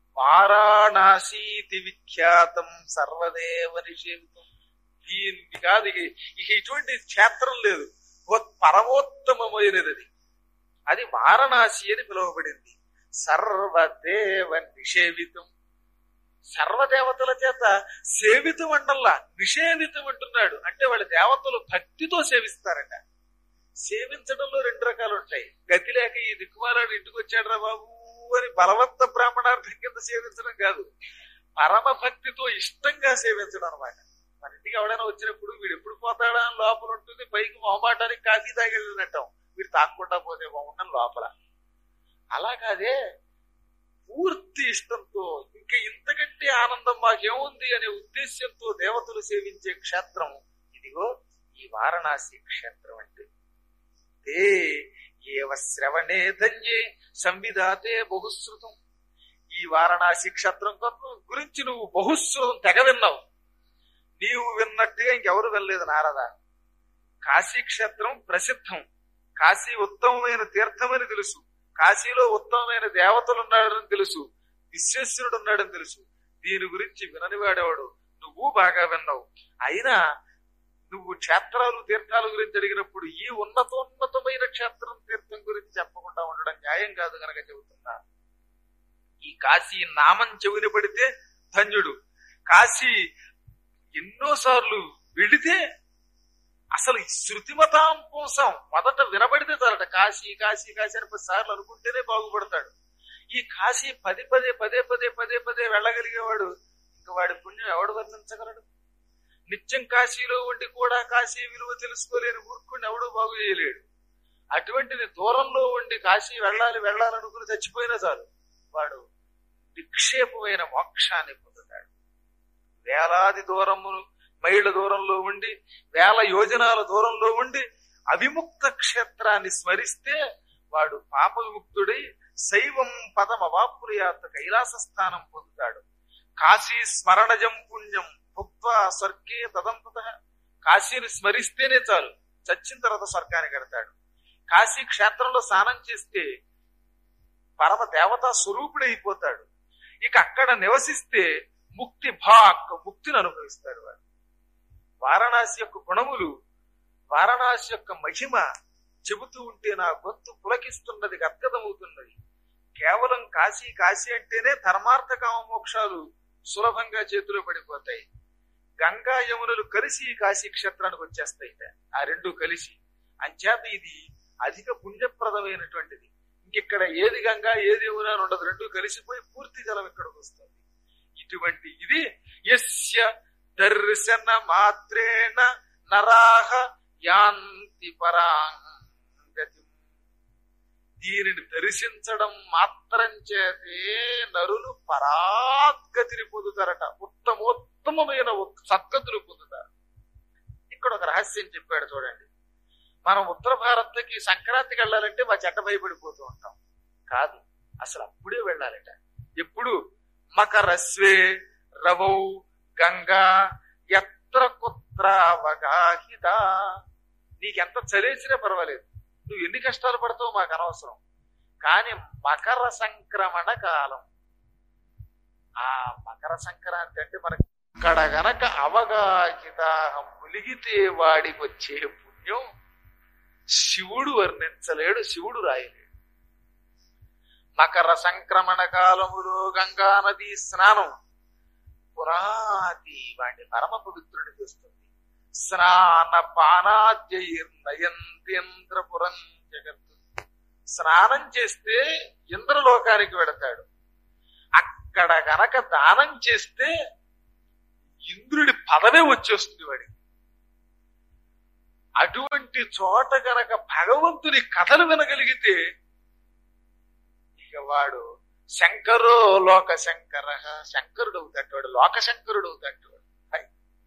వారాణసీతి విఖ్యాతం సర్వదేవ నిషేవితం దీనికి కాదు ఇక ఇక ఇటువంటి క్షేత్రం లేదు ఓ- పరమోత్తమమైనది అది అది వారణాసి అని పిలువబడింది సర్వదేవ నిషేవితం సర్వదేవతల చేత సేవితం అంటల్లా నిషేవితం అంటున్నాడు అంటే వాళ్ళ దేవతలు భక్తితో సేవిస్తారట సేవించడంలో రెండు రకాలు ఉంటాయి గతి లేక ఈ దిక్కుమాలాడు ఇంటికి వచ్చాడు రా బాబు అని బలవంత బ్రాహ్మణార్థం కింద సేవించడం కాదు పరమ భక్తితో ఇష్టంగా సేవించడం అనమాట మన ఇంటికి ఎవడైనా వచ్చినప్పుడు వీడు ఎప్పుడు పోతాడా అని లోపల ఉంటుంది పైకి మొహమాటానికి కాఫీ తాగెళ్ళినట్టాం వీడు తాగకుండా పోతే బాగుండని లోపల అలా కాదే పూర్తి ఇష్టంతో ఇంకా ఇంతకంటే ఆనందం మాకేముంది అనే ఉద్దేశ్యంతో దేవతలు సేవించే క్షేత్రం ఇదిగో ఈ వారణాసి క్షేత్రం అంటే తే ఏవ శ్రవణే ధన్యే సంవిధాతే బహుశ్రుతం ఈ వారణాసి క్షేత్రం కొరకు గురించి నువ్వు బహుశ్రుతం తెగ విన్నావు నీవు విన్నట్టుగా ఇంకెవరు వినలేదు నారద కాశీ క్షేత్రం ప్రసిద్ధం కాశీ ఉత్తమమైన తీర్థమని తెలుసు కాశీలో ఉత్తమమైన దేవతలు ఉన్నాడని తెలుసు విశ్వేశ్వరుడు ఉన్నాడని తెలుసు దీని గురించి విననివాడేవాడు నువ్వు బాగా విన్నావు అయినా నువ్వు క్షేత్రాలు తీర్థాల గురించి అడిగినప్పుడు ఈ ఉన్నతోన్నతమైన క్షేత్రం తీర్థం గురించి చెప్పకుండా ఉండడం న్యాయం కాదు గనక చెబుతున్నా ఈ కాశీ నామం చెవిన పడితే ధన్యుడు కాశీ ఎన్నోసార్లు వెళితే అసలు ఈ శృతిమతాం కోసం మొదట వినబడితే చాలట కాశీ కాశీ కాశీ అని పది సార్లు అనుకుంటేనే బాగుపడతాడు ఈ కాశీ పది పదే పదే పదే పదే పదే వెళ్ళగలిగేవాడు ఇంకా వాడి పుణ్యం ఎవడు వర్ణించగలడు నిత్యం కాశీలో ఉండి కూడా కాశీ విలువ తెలుసుకోలేని మూర్ఖుడిని ఎవడూ బాగు చేయలేడు అటువంటిది దూరంలో ఉండి కాశీ వెళ్ళాలి వెళ్ళాలనుకుని చచ్చిపోయినా చాలు వాడు విక్షేపమైన మోక్షాన్ని పొందుతాడు వేలాది దూరమును మైళ్ళ దూరంలో ఉండి వేల యోజనాల దూరంలో ఉండి అవిముక్త క్షేత్రాన్ని స్మరిస్తే వాడు పాప విముక్తుడై శైవం పదం అవాపుర్యాత కైలాస స్థానం పొందుతాడు కాశీ స్మరణజం పుణ్యం భుక్వా స్వర్గే తదంతత కాశీని స్మరిస్తేనే చాలు చచ్చిన తర్వాత స్వర్గానికి వెడతాడు కాశీ క్షేత్రంలో స్నానం చేస్తే పరమ దేవతా స్వరూపుడైపోతాడు ఇక అక్కడ నివసిస్తే ముక్తి భాక్ ముక్తిని అనుభవిస్తాడు వాడు వారణాసి యొక్క గుణములు వారణాసి యొక్క మహిమ చెబుతూ ఉంటే నా గొంతు పులకిస్తున్నది గద్గదమవుతున్నది కేవలం కాశీ కాశీ అంటేనే ధర్మార్థ కామ మోక్షాలు సులభంగా చేతిలో పడిపోతాయి గంగా యమునులు కలిసి ఈ కాశీ క్షేత్రానికి వచ్చేస్తాయి ఆ రెండు కలిసి అంచేత ఇది అధిక పుణ్యప్రదమైనటువంటిది ఇంకిక్కడ ఏది గంగా ఏది యమున అని ఉండదు రెండు కలిసిపోయి పూర్తి జలం ఇక్కడికి వస్తుంది ఇటువంటి ఇది యస్య దర్శన మాత్రేణ నరాహ యాంతి పరాంగతి దీనిని దర్శించడం మాత్రం చేతే నరులు పరాద్గతిని పొందుతారట ఉత్తమోత్తమైన ఉత్- సద్గతులు పొందుతారు ఇక్కడ ఒక రహస్యం చెప్పాడు చూడండి మనం ఉత్తర భారత్కి సంక్రాంతికి వెళ్ళాలంటే మా చెట్ట భయపడిపోతూ ఉంటాం కాదు అసలు అప్పుడే వెళ్ళాలట ఎప్పుడు మకరస్వే రవౌ గంగా ఎత్ర కుత్ర అవగాహిత నీకెంత చలేసినా పర్వాలేదు నువ్వు ఎన్ని కష్టాలు పడతావు మాకు అనవసరం కానీ మకర సంక్రమణ కాలం ఆ మకర సంక్రాంతి అంటే మనకి అక్కడ గనక అవగాహిత ములిగితే వాడికి వచ్చే పుణ్యం శివుడు వర్ణించలేడు శివుడు రాయలేడు మకర సంక్రమణ కాలములో గంగా నది స్నానం పురాతి వాడిని పరమ పవిత్రుని చేస్తుంది స్నాన పానాద్యైర్నయంత్యంద్రపురం జగత్తు స్నానం చేస్తే ఇంద్రలోకానికి వెడతాడు అక్కడ గనక దానం చేస్తే ఇంద్రుడి పదవే వచ్చేస్తుంది వాడికి అటువంటి చోట గనక భగవంతుని కథలు వినగలిగితే ఇక వాడు శంకరో లోక శంకర శంకరుడు అవుతాడు వాడు లోక శంకరుడు అవుతాడు వాడు హై.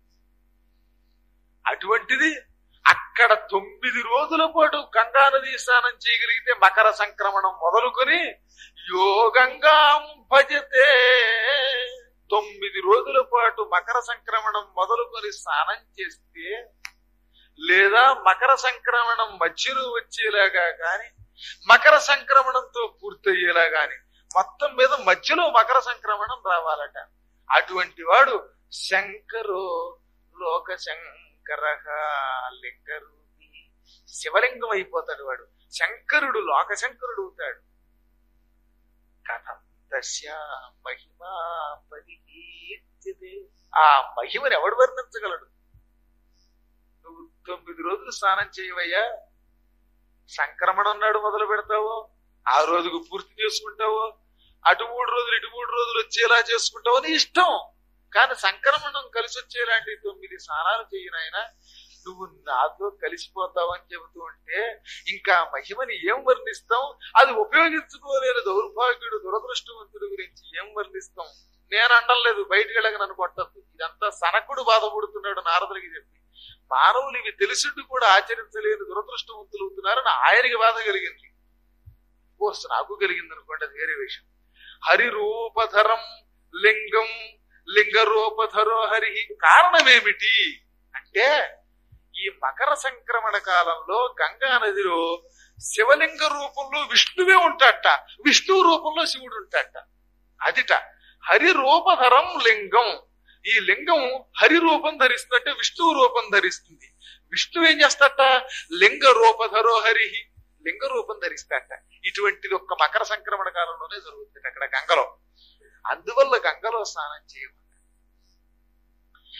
అటువంటిది అక్కడ తొమ్మిది రోజుల పాటు గంగా నది స్నానం చేయగలిగితే మకర సంక్రమణం మొదలుకొని యోగంగాం భజతే తొమ్మిది రోజుల పాటు మకర సంక్రమణం మొదలుకొని స్నానం చేస్తే లేదా మకర సంక్రమణం మధ్యలో వచ్చేలాగా గాని మకర సంక్రమణంతో పూర్తయ్యేలా గాని మొత్తం మీద మధ్యలో మకర సంక్రమణం రావాలట అటువంటి వాడు శంకరో లోక శంకర లింగరూపి శివలింగం అయిపోతాడు వాడు శంకరుడు లోక శంకరుడు అవుతాడు కథం దశ మహిమా పరికీర్తితే ఆ మహిమని ఎవడు వర్ణించగలడు నువ్వు తొమ్మిది రోజులు స్నానం చేయవయ్యా సంక్రమణం నాడు మొదలు పెడతావు ఆ రోజుకు పూర్తి చేసుకుంటావు అటు మూడు రోజులు ఇటు మూడు రోజులు వచ్చేలా చేసుకుంటావు నీ ఇష్టం కానీ సంక్రమణం కలిసి వచ్చేలాంటి తొమ్మిది స్నానాలు చేయనాయన నువ్వు నాతో కలిసిపోతావని చెబుతూ ఉంటే ఇంకా మహిమని ఏం వర్ణిస్తాం అది ఉపయోగించుకోలేని దౌర్భాగ్యుడు దురదృష్టవంతుడి గురించి ఏం వర్ణిస్తాం నేను అనడం లేదు బయటికి వెళ్ళక నన్ను కొట్టద్దు ఇదంతా సనకుడు బాధపడుతున్నాడు నారదులకి చెప్పి మానవులు ఇవి తెలిసిండు కూడా ఆచరించలేని దురదృష్టవంతులు అవుతున్నారని ఆయనకి బాధ కలిగింది కోర్స్ నాకు కలిగింది అనుకోండి అది వేరే విషయం హరి రూపధరం లింగం లింగ రూపధరో హరి కారణమేమిటి అంటే ఈ మకర సంక్రమణ కాలంలో గంగా నదిలో శివలింగ రూపంలో విష్ణువే ఉంటాడట విష్ణువు రూపంలో శివుడు ఉంటాడట అదిట హరి రూపధరం లింగం ఈ లింగం హరి రూపం ధరిస్తుందంటే విష్ణువు రూపం ధరిస్తుంది విష్ణువు ఏం చేస్తాట లింగ రూపధరో హరి లింగ రూపం ధరిస్తాట ఇటువంటిది ఒక్క మకర సంక్రమణ కాలంలోనే జరుగుతుంది అక్కడ గంగలో అందువల్ల గంగలో స్నానం చేయమన్నారు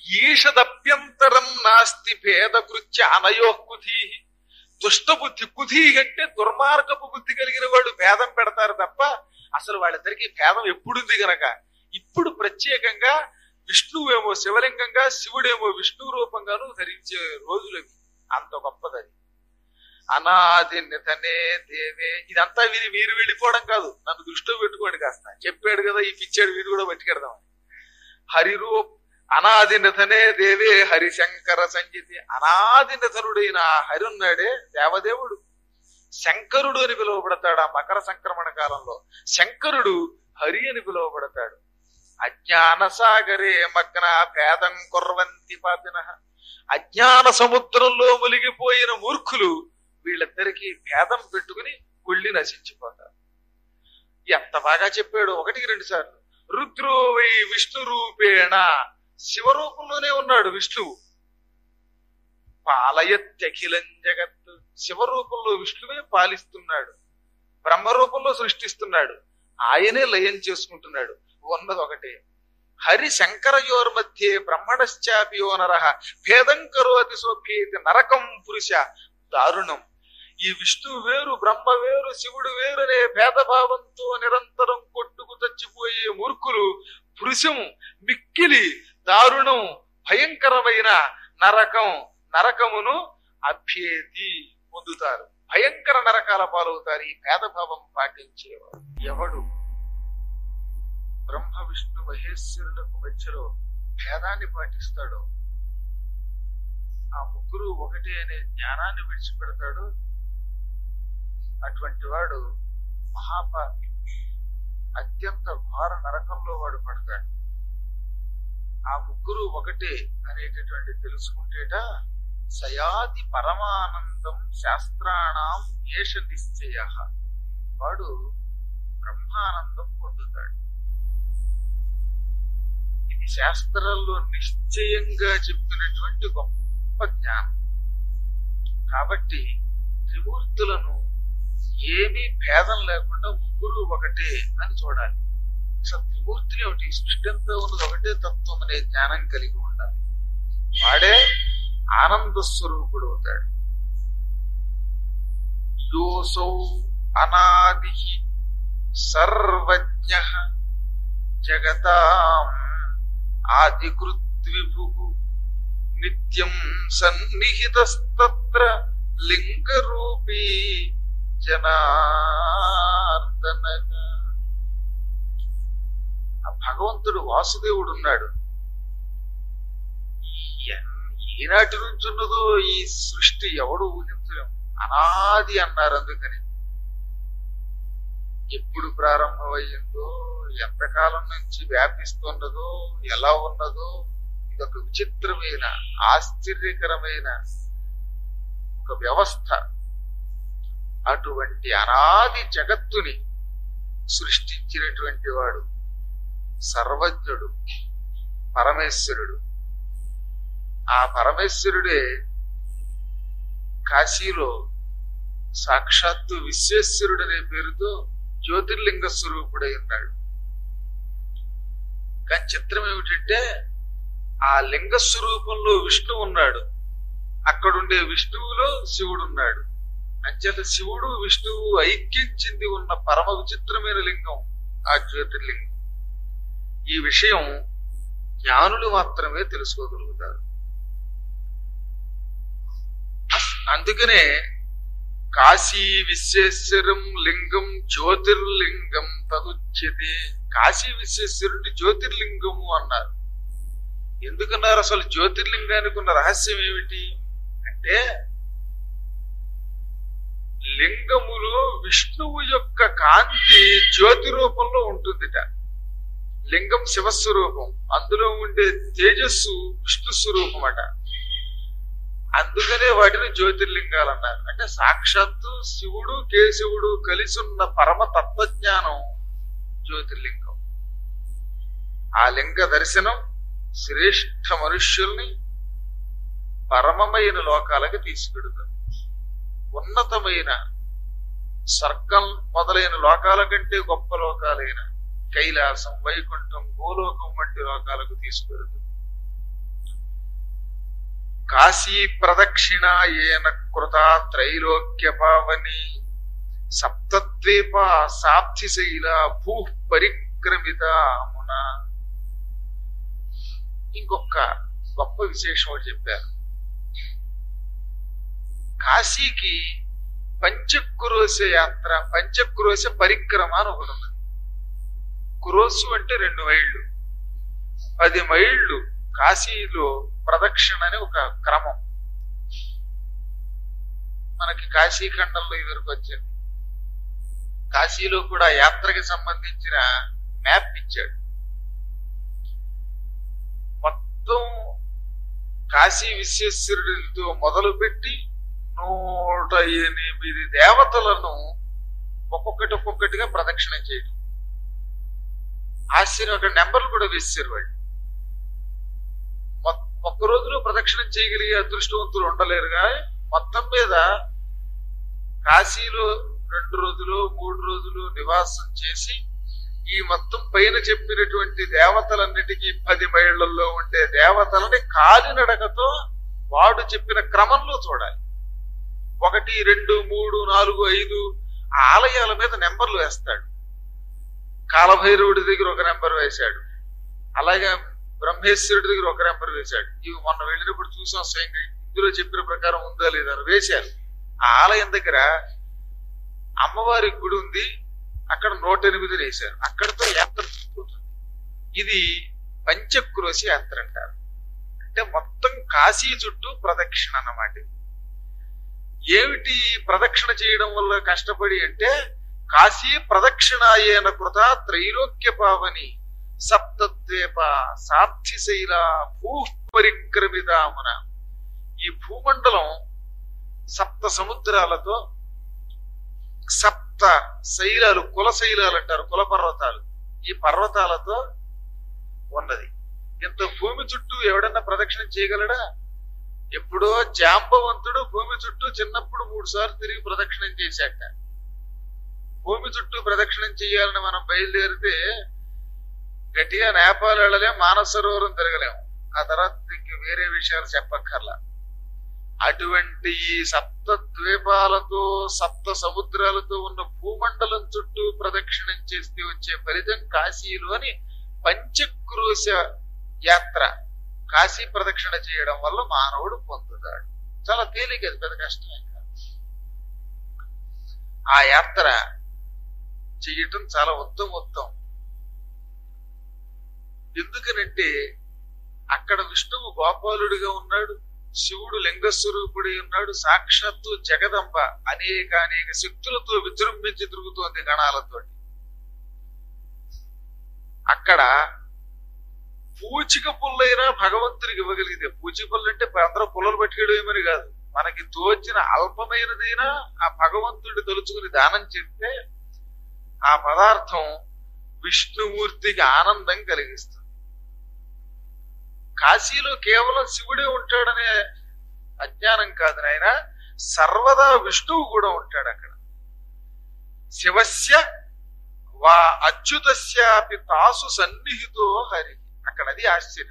ఈషదప్యంతరం నాస్తి భేద కృత్య అనయో కుధీ దుష్టబుద్ధి కుధీ అంటే దుర్మార్గపు బుద్ధి కలిగిన వాళ్ళు భేదం పెడతారు తప్ప అసలు వాళ్ళిద్దరికి భేదం ఎప్పుడుంది గనక ఇప్పుడు ప్రత్యేకంగా విష్ణువేమో శివలింగంగా శివుడేమో విష్ణు రూపంగాను ధరించే రోజులవి అంత గొప్పదది అనాది నిధనే దేవే ఇదంతా విని మీరు వెళ్ళిపోవడం కాదు నన్ను దృష్టిలో పెట్టుకోండి కాస్త చెప్పాడు కదా ఈ పిచ్చాడు వీడు కూడా పట్టుకెడదాం హరిరూప్ అనాది నిధనే దేవే హరిశంకర సంగీతి అనాది నిధనుడైన ఆ హరి ఉన్నాడే దేవదేవుడు శంకరుడు అని పిలువబడతాడు ఆ మకర సంక్రమణ కాలంలో శంకరుడు హరి అని పిలువబడతాడు అజ్ఞాన సాగరే మగ్న భేదం కుర్వంతి పాపిన అజ్ఞాన సముద్రంలో మునిగిపోయిన మూర్ఖులు వీళ్ళిద్దరికీ భేదం పెట్టుకుని కుళ్ళి నశించిపోతారు ఎంత బాగా చెప్పాడు ఒకటికి రెండు సార్లు రుద్రో వై విష్ణు రూపేణ శివరూపంలోనే ఉన్నాడు విష్ణువు పాలయత్యఖిలం జగత్తు శివరూపంలో విష్ణువే పాలిస్తున్నాడు బ్రహ్మ రూపంలో సృష్టిస్తున్నాడు ఆయనే లయం చేసుకుంటున్నాడు ఉన్నది ఒకటే హరి శంకరయోర్ మధ్య బ్రహ్మణశ్చాపియో నర భేదం కరోతి సోభ్యేతి నరకం పురుష దారుణం ఈ విష్ణువు వేరు బ్రహ్మ వేరు శివుడు వేరు అనే భేదభావంతో నిరంతరం కొట్టుకు చచ్చిపోయే మూర్ఖులు పురుషం మిక్కిలి దారుణం భయంకరమైన నరకం నరకమును అభ్యేతి పొందుతారు భయంకర నరకాల పాలవుతారు ఈ భేదభావం పాటించేవారు ఎవడు బ్రహ్మ విష్ణు మహేశ్వరులకు మధ్యలో భేదాన్ని పాటిస్తాడో ఆ ముగ్గురు ఒకటే అనే జ్ఞానాన్ని విడిచిపెడతాడు అటువంటి వాడు మహాపాపి అత్యంత ఘోర నరకంలో వాడు పడతాడు ఆ ముగ్గురు ఒకటే అనేటటువంటి తెలుసుకుంటేట సయాతి పరమానందం శాస్త్రాణం ఏష నిశ్చయ వాడు బ్రహ్మానందం పొందుతాడు ఇది శాస్త్రాల్లో నిశ్చయంగా చెప్పినటువంటి గొప్ప జ్ఞానం కాబట్టి త్రిమూర్తులను ఏమీ భేదం లేకుండా ముగ్గురు ఒకటే అని చూడాలి అసలు త్రిమూర్తులు ఏమిటి సృష్టి అంతా ఉన్నది ఒకటే తత్వం అనే జ్ఞానం కలిగి ఉండాలి వాడే ఆనంద స్వరూపుడు అవుతాడు యోసౌ అనాది సర్వజ్ఞ జగతాం ఆదికృద్విభు నిత్యం సన్నిహితస్తత్ర లింగరూపీ జనార్దనగా ఆ భగవంతుడు వాసుదేవుడు ఉన్నాడు ఈ- ఈనాటి నుంచి ఉన్నదో ఈ సృష్టి ఎవడు ఊహించలేం అనాది అన్నారు అందుకని ఎప్పుడు ప్రారంభమయ్యిందో ఎంతకాలం నుంచి వ్యాపిస్తున్నదో ఎలా ఉన్నదో ఇదొక విచిత్రమైన ఆశ్చర్యకరమైన ఒక వ్యవస్థ అటువంటి అనాది జగత్తుని సృష్టించినటువంటి వాడు సర్వజ్ఞుడు పరమేశ్వరుడు ఆ పరమేశ్వరుడే కాశీలో సాక్షాత్తు విశ్వేశ్వరుడు అనే పేరుతో జ్యోతిర్లింగ స్వరూపుడై ఉన్నాడు కానీ చిత్రం ఏమిటంటే ఆ లింగ స్వరూపంలో విష్ణు ఉన్నాడు అక్కడుండే విష్ణువులో శివుడు ఉన్నాడు అంచేత శివుడు విష్ణువు ఐక్యం చెంది ఉన్న పరమ విచిత్రమైన లింగం ఆ జ్యోతిర్లింగం ఈ విషయం జ్ఞానులు మాత్రమే తెలుసుకోగలుగుతారు అందుకనే కాశీ విశ్వేశ్వరం లింగం జ్యోతిర్లింగం తదుచ్యతే కాశీ విశ్వేశ్వరుడిని జ్యోతిర్లింగము అన్నారు ఎందుకన్నారు అసలు జ్యోతిర్లింగానికి ఉన్న రహస్యం ఏమిటి అంటే లింగములో విష్ణువు యొక్క కాంతి జ్యోతి రూపంలో ఉంటుందిట లింగం శివస్వరూపం అందులో ఉండే తేజస్సు విష్ణు స్వరూపం అట అందుకనే వాటిని జ్యోతిర్లింగాలు అన్నారు అంటే సాక్షాత్తు శివుడు కేశవుడు కలిసి ఉన్న పరమ తత్వజ్ఞానం జ్యోతిర్లింగం ఆ లింగ దర్శనం శ్రేష్ఠ మనుష్యుల్ని పరమమైన లోకాలకు తీసుకెడుతుంది ఉన్నతమైన స్వర్గం మొదలైన లోకాల కంటే గొప్ప లోకాలైన కైలాసం వైకుంఠం గోలోకం వంటి లోకాలకు తీసుకెడుతుంది కాశీ ప్రదక్షిణ ఏన కృత త్రైలోక్య పావని సప్తద్వీప సాప్తిశైల భూ పరిక్రమిత మున ఇంకొక గొప్ప విశేషం ఒకటి చెప్పారు కాశీకి పంచక్రోశ యాత్ర పంచక్రోశ పరిక్రమ అని ఒకటి ఉంది క్రోసు అంటే రెండు మైళ్ళు పది మైళ్ళు కాశీలో ప్రదక్షిణ అని ఒక క్రమం మనకి కాశీ ఖండంలో ఇదివరకు వచ్చింది కాశీలో కూడా యాత్రకి సంబంధించిన మ్యాప్ ఇచ్చాడు మొత్తం కాశీ విశ్వేశ్వరుడితో మొదలుపెట్టి నూట ఎనిమిది దేవతలను ఒక్కొక్కటి ఒక్కొక్కటిగా ప్రదక్షిణ చేయడం ఆశ్చర్యం అక్కడ నెంబర్లు కూడా వేసారు వాళ్ళు మొ- ఒక్క రోజులో ప్రదక్షిణం చేయగలిగే అదృష్టవంతులు ఉండలేరుగా మొత్తం మీద కాశీలో రెండు రోజులు మూడు రోజులు నివాసం చేసి ఈ మొత్తం పైన చెప్పినటువంటి దేవతలన్నిటికీ పది మైళ్లలో ఉండే దేవతలని కాలినడకతో వాడు చెప్పిన క్రమంలో చూడాలి ఒకటి రెండు మూడు నాలుగు ఐదు ఆ ఆలయాల మీద నెంబర్లు వేస్తాడు కాలభైరవుడి దగ్గర ఒక నెంబర్ వేశాడు అలాగే బ్రహ్మేశ్వరుడి దగ్గర ఒక నెంబర్ వేశాడు ఇవి మొన్న వెళ్ళినప్పుడు చూసాం స్వయంగా ఇందులో చెప్పిన ప్రకారం ఉందా లేదా అని వేశారు ఆ ఆలయం దగ్గర అమ్మవారి గుడి ఉంది అక్కడ నూట ఎనిమిది వేశారు అక్కడతో యాత్ర పూర్తవుతుంది. ఇది పంచక్రోశి యాత్ర అంటారు అంటే మొత్తం కాశీ చుట్టూ ప్రదక్షిణ అన్నమాట ఇది. ఏమిటి ప్రదక్షిణ చేయడం వల్ల కష్టపడి అంటే కాశీ ప్రదక్షిణాయేన కృత త్రైలోక్య పావని సప్తద్వీప సాక్షిశైల భూ పరిక్రమితామున ఈ భూమండలం సప్త సముద్రాలతో సప్త శైలాలు కుల శైలాలు అంటారు కుల పర్వతాలు ఈ పర్వతాలతో ఉన్నది ఇంత భూమి చుట్టూ ఎవడన్నా ప్రదక్షిణం చేయగలడా ఎప్పుడో జాంబవంతుడు భూమి చుట్టూ చిన్నప్పుడు మూడు సార్లు తిరిగి ప్రదక్షిణం చేశాట భూమి చుట్టూ ప్రదక్షిణం చేయాలని మనం బయలుదేరితే గట్టిగా నేపాల్ వెళ్ళలేం మానస సరోవరం తిరగలేము ఆ తర్వాత ఇంక వేరే విషయాలు చెప్పక్కర్లా అటువంటి ఈ సప్త ద్వీపాలతో సప్త సముద్రాలతో ఉన్న భూమండలం చుట్టూ ప్రదక్షిణం చేస్తే వచ్చే ఫలితం కాశీలోని పంచక్రోశ యాత్ర కాశీ ప్రదక్షిణ చేయడం వల్ల మానవుడు పొందుతాడు చాలా తేలిక అది పెద్ద కష్టమే కాదు ఆ యాత్ర చెయ్యటం చాలా ఉత్తమ ఉత్తమం ఎందుకనంటే అక్కడ విష్ణువు గోపాలుడిగా ఉన్నాడు శివుడు లింగస్వరూపుడి ఉన్నాడు సాక్షాత్తు జగదంబ అనేక అనేక శక్తులతో విజృంభించి తిరుగుతోంది గణాలతో అక్కడ పూచిక పుల్లైనా భగవంతుడికి ఇవ్వగలిగితే పూచిక పుల్ల అంటే అందరూ పుల్లలు పట్టుకెళ్ళేమని కాదు మనకి తోచిన అల్పమైనదైనా ఆ భగవంతుడి తలుచుకుని దానం చేస్తే ఆ పదార్థం విష్ణుమూర్తికి ఆనందం కలిగిస్తుంది కాశీలో కేవలం శివుడే ఉంటాడనే అజ్ఞానం కాదు నాయన సర్వదా విష్ణువు కూడా ఉంటాడు అక్కడ శివస్య వా అచ్యుతస్యాపి తాసు సన్నిహితో హరి అక్కడ అది ఆశ్చర్యం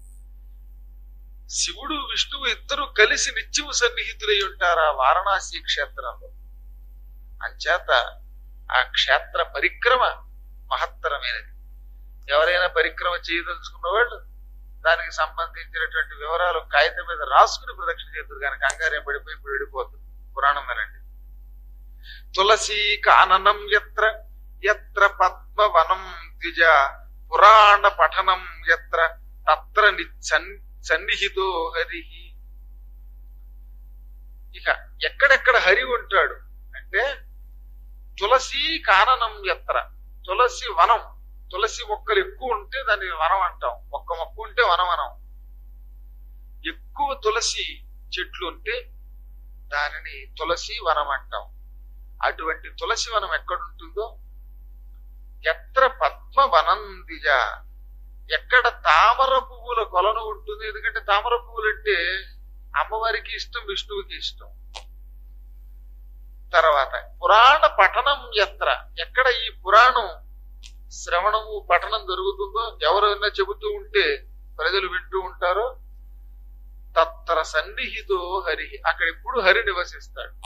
శివుడు విష్ణువు ఇద్దరు కలిసి నిత్యము సన్నిహితులై ఉంటారా వారణాసి క్షేత్రంలో అంచేత ఆ క్షేత్ర పరిక్రమ మహత్తరమైనది ఎవరైనా పరిక్రమ చేయదలుచుకున్న వాళ్ళు దానికి సంబంధించినటువంటి వివరాలు కాగితం మీద రాసుకుని ప్రదక్షిణ చేద్దరు కానీ కంగారేం పడిపోయి ఇప్పుడు వెళ్ళిపోతుంది పురాణం వినండి తులసీ కాననం ఎత్ర ఎత్ర పద్మవనం ద్విజ పురాణ పఠనం ఎత్ర తత్ర నిచ్చన్ సన్నిహితో హరి ఇక ఎక్కడెక్కడ హరి ఉంటాడు అంటే తులసి కాననం ఎత్ర తులసి వనం తులసి మొక్కలు ఎక్కువ ఉంటే దాన్ని వనం అంటాం ఒక్క మొక్క ఉంటే వనం అనం ఎక్కువ తులసి చెట్లు ఉంటే దానిని తులసి వనం అంటాం అటువంటి తులసి వనం ఎక్కడుంటుందో ఎత్ర పద్మ వనందిజ ఎక్కడ తామర పువ్వుల కొలను ఉంటుంది ఎందుకంటే తామర పువ్వులు అంటే అమ్మవారికి ఇష్టం విష్ణువుకి ఇష్టం తర్వాత పురాణ పఠనం ఎత్ర ఎక్కడ ఈ పురాణం శ్రవణము పఠనం జరుగుతుందో ఎవరైనా చెబుతూ ఉంటే ప్రజలు వింటూ ఉంటారో తత్ర సన్నిహితో హరి అక్కడ ఎప్పుడు హరి నివసిస్తాడు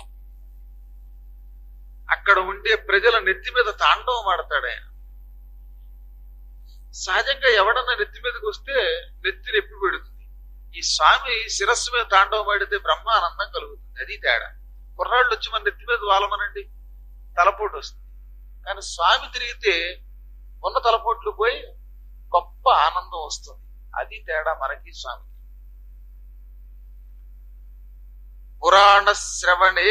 అక్కడ ఉండే ప్రజల నెత్తి మీద తాండవం ఆడతాడు ఆయన సహజంగా ఎవడన్నా నెత్తి మీదకి వస్తే నెత్తి నొప్పి పెడుతుంది ఈ స్వామి శిరస్సు మీద తాండవం ఆడితే బ్రహ్మానందం కలుగుతుంది అది తేడా కుర్రాళ్ళు వచ్చి మన నెత్తి మీద వాలమనండి తలపోటు వస్తుంది కానీ స్వామి తిరిగితే ఉన్న తలపోట్లు పోయి గొప్ప ఆనందం వస్తుంది అది తేడా మనకి స్వామి పురాణ శ్రవణే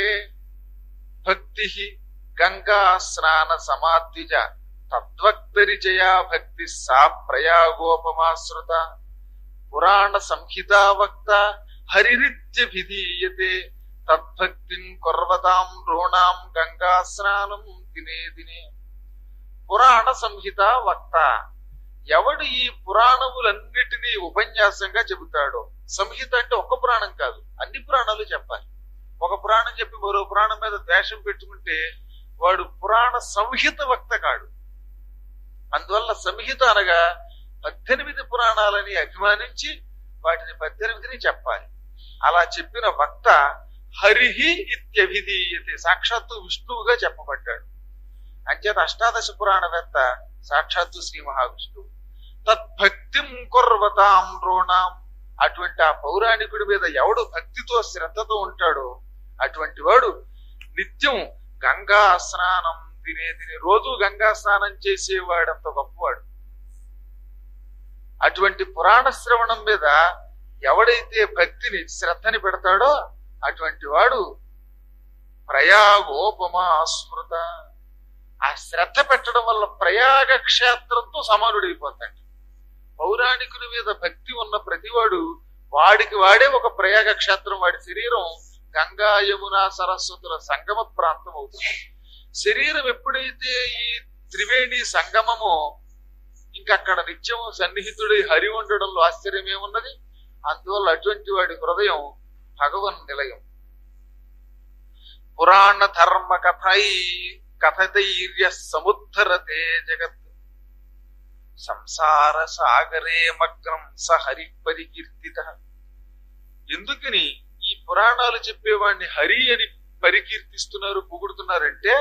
భక్తి గంగా స్నాన సమాద్విజ తద్వక్తరిచయా భక్తి సా ప్రయాగోపమాశ్రుత పురాణ సంహితా వక్త హరిరిత్య విధీయతే తద్భక్తిం కొర్వతాం రోణాం గంగా స్నానం దినే దినే పురాణ సంహిత వక్త ఎవడు ఈ పురాణములన్నిటినీ ఉపన్యాసంగా చెబుతాడో సంహిత అంటే ఒక పురాణం కాదు అన్ని పురాణాలు చెప్పాలి ఒక పురాణం చెప్పి మరో పురాణం మీద ద్వేషం పెట్టుకుంటే వాడు పురాణ సంహిత వక్త కాడు అందువల్ల సంహిత అనగా పద్దెనిమిది పురాణాలని అభిమానించి వాటిని పద్దెనిమిదిని చెప్పాలి అలా చెప్పిన వక్త హరిహి ఇత్యభిధీయతే సాక్షాత్తు విష్ణువుగా చెప్పబడ్డాడు అంచేత అష్టాదశ పురాణవేత్త సాక్షాత్తు శ్రీ మహావిష్ణువు తద్భక్తిం కుర్వతాం రోణాం అటువంటి ఆ పౌరాణికుడి మీద ఎవడు భక్తితో శ్రద్ధతో ఉంటాడో అటువంటి వాడు నిత్యం గంగా స్నానం తినే తినే రోజు గంగా స్నానం చేసేవాడంత గొప్పవాడు అటువంటి పురాణ శ్రవణం మీద ఎవడైతే భక్తిని శ్రద్ధని పెడతాడో అటువంటి వాడు ప్రయాగోపమా స్మృత ఆ శ్రద్ధ పెట్టడం వల్ల ప్రయాగ క్షేత్రంతో సమానుడైపోతాడు పౌరాణికుని మీద భక్తి ఉన్న ప్రతివాడు వాడికి వాడే ఒక ప్రయాగ క్షేత్రం వాడి శరీరం గంగా యమున సరస్వతుల సంగమ ప్రాంతం అవుతుంది శరీరం ఎప్పుడైతే ఈ త్రివేణి సంగమమో ఇంకక్కడ నిత్యం సన్నిహితుడి హరి ఉండడంలో ఆశ్చర్యమేమున్నది అందువల్ల అటువంటి వాడి హృదయం భగవన్ నిలయం పురాణ ధర్మ కథై కథైర్య సముద్ధరతే జగత్ సంసార సాగరే మగ్నం స హరి పరికీర్తిత ఎందుకని ఈ పురాణాలు చెప్పేవాడిని హరి అని పరికీర్తిస్తున్నారు పొగుడుతున్నారంటే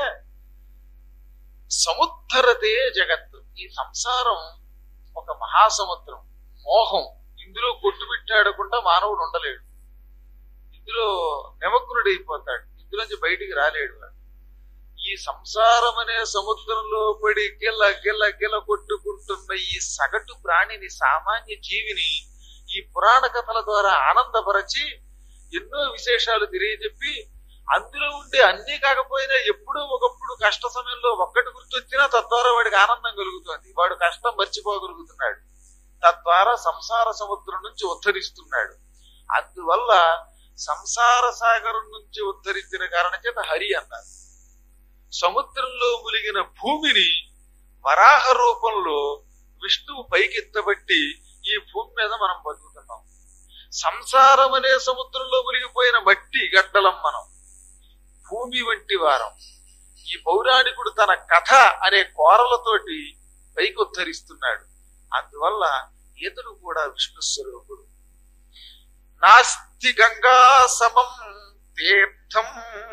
సముద్ధరతే జగత్ ఈ సంసారం ఒక మహాసముద్రం మోహం ఇందులో కొట్టుబిట్టాడకుండా మానవుడు ఉండలేడు ఇందులో నిమగ్నుడైపోతాడు ఇందులోంచి బయటికి రాలేడు వాడు ఈ సంసారం అనే సముద్రంలో పడి గిల్ల గిల్ల గిల్ల కొట్టుకుంటున్న ఈ సగటు ప్రాణిని సామాన్య జీవిని ఈ పురాణ కథల ద్వారా ఆనందపరచి ఎన్నో విశేషాలు తెలియజెప్పి అందులో ఉండే అన్ని కాకపోయినా ఎప్పుడో ఒకప్పుడు కష్ట సమయంలో ఒక్కటి గుర్తొచ్చినా తద్వారా వాడికి ఆనందం కలుగుతుంది వాడు కష్టం మర్చిపోగలుగుతున్నాడు తద్వారా సంసార సముద్రం నుంచి ఉద్ధరిస్తున్నాడు అందువల్ల సంసార సాగరం నుంచి ఉద్ధరించిన కారణం చేత హరి అన్నారు సముద్రంలో ములిగిన భూమిని వరాహ రూపంలో విష్ణువు పైకెత్తబట్టి ఈ భూమి మీద మనం బతుకుతున్నాం సంసారం అనే సముద్రంలో మునిగిపోయిన మట్టి గడ్డలం మనం భూమి వంటి వారం ఈ పౌరాణికుడు తన కథ అనే కోరలతోటి పైకి ఉద్ధరిస్తున్నాడు అందువల్ల ఇతడు కూడా విష్ణు స్వరూపుడు నాస్తి గంగా సమం తీర్థం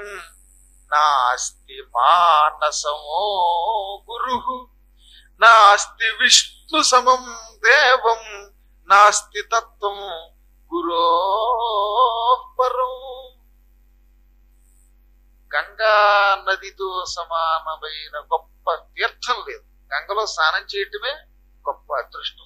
నాస్తి మానసమో గురు నాస్తి విష్ణు సమం దేవం నాస్తి తత్వం గురో పరం గంగా నదితో సమానమైన గొప్ప తీర్థం లేదు గంగలో స్నానం చేయటమే గొప్ప అదృష్టం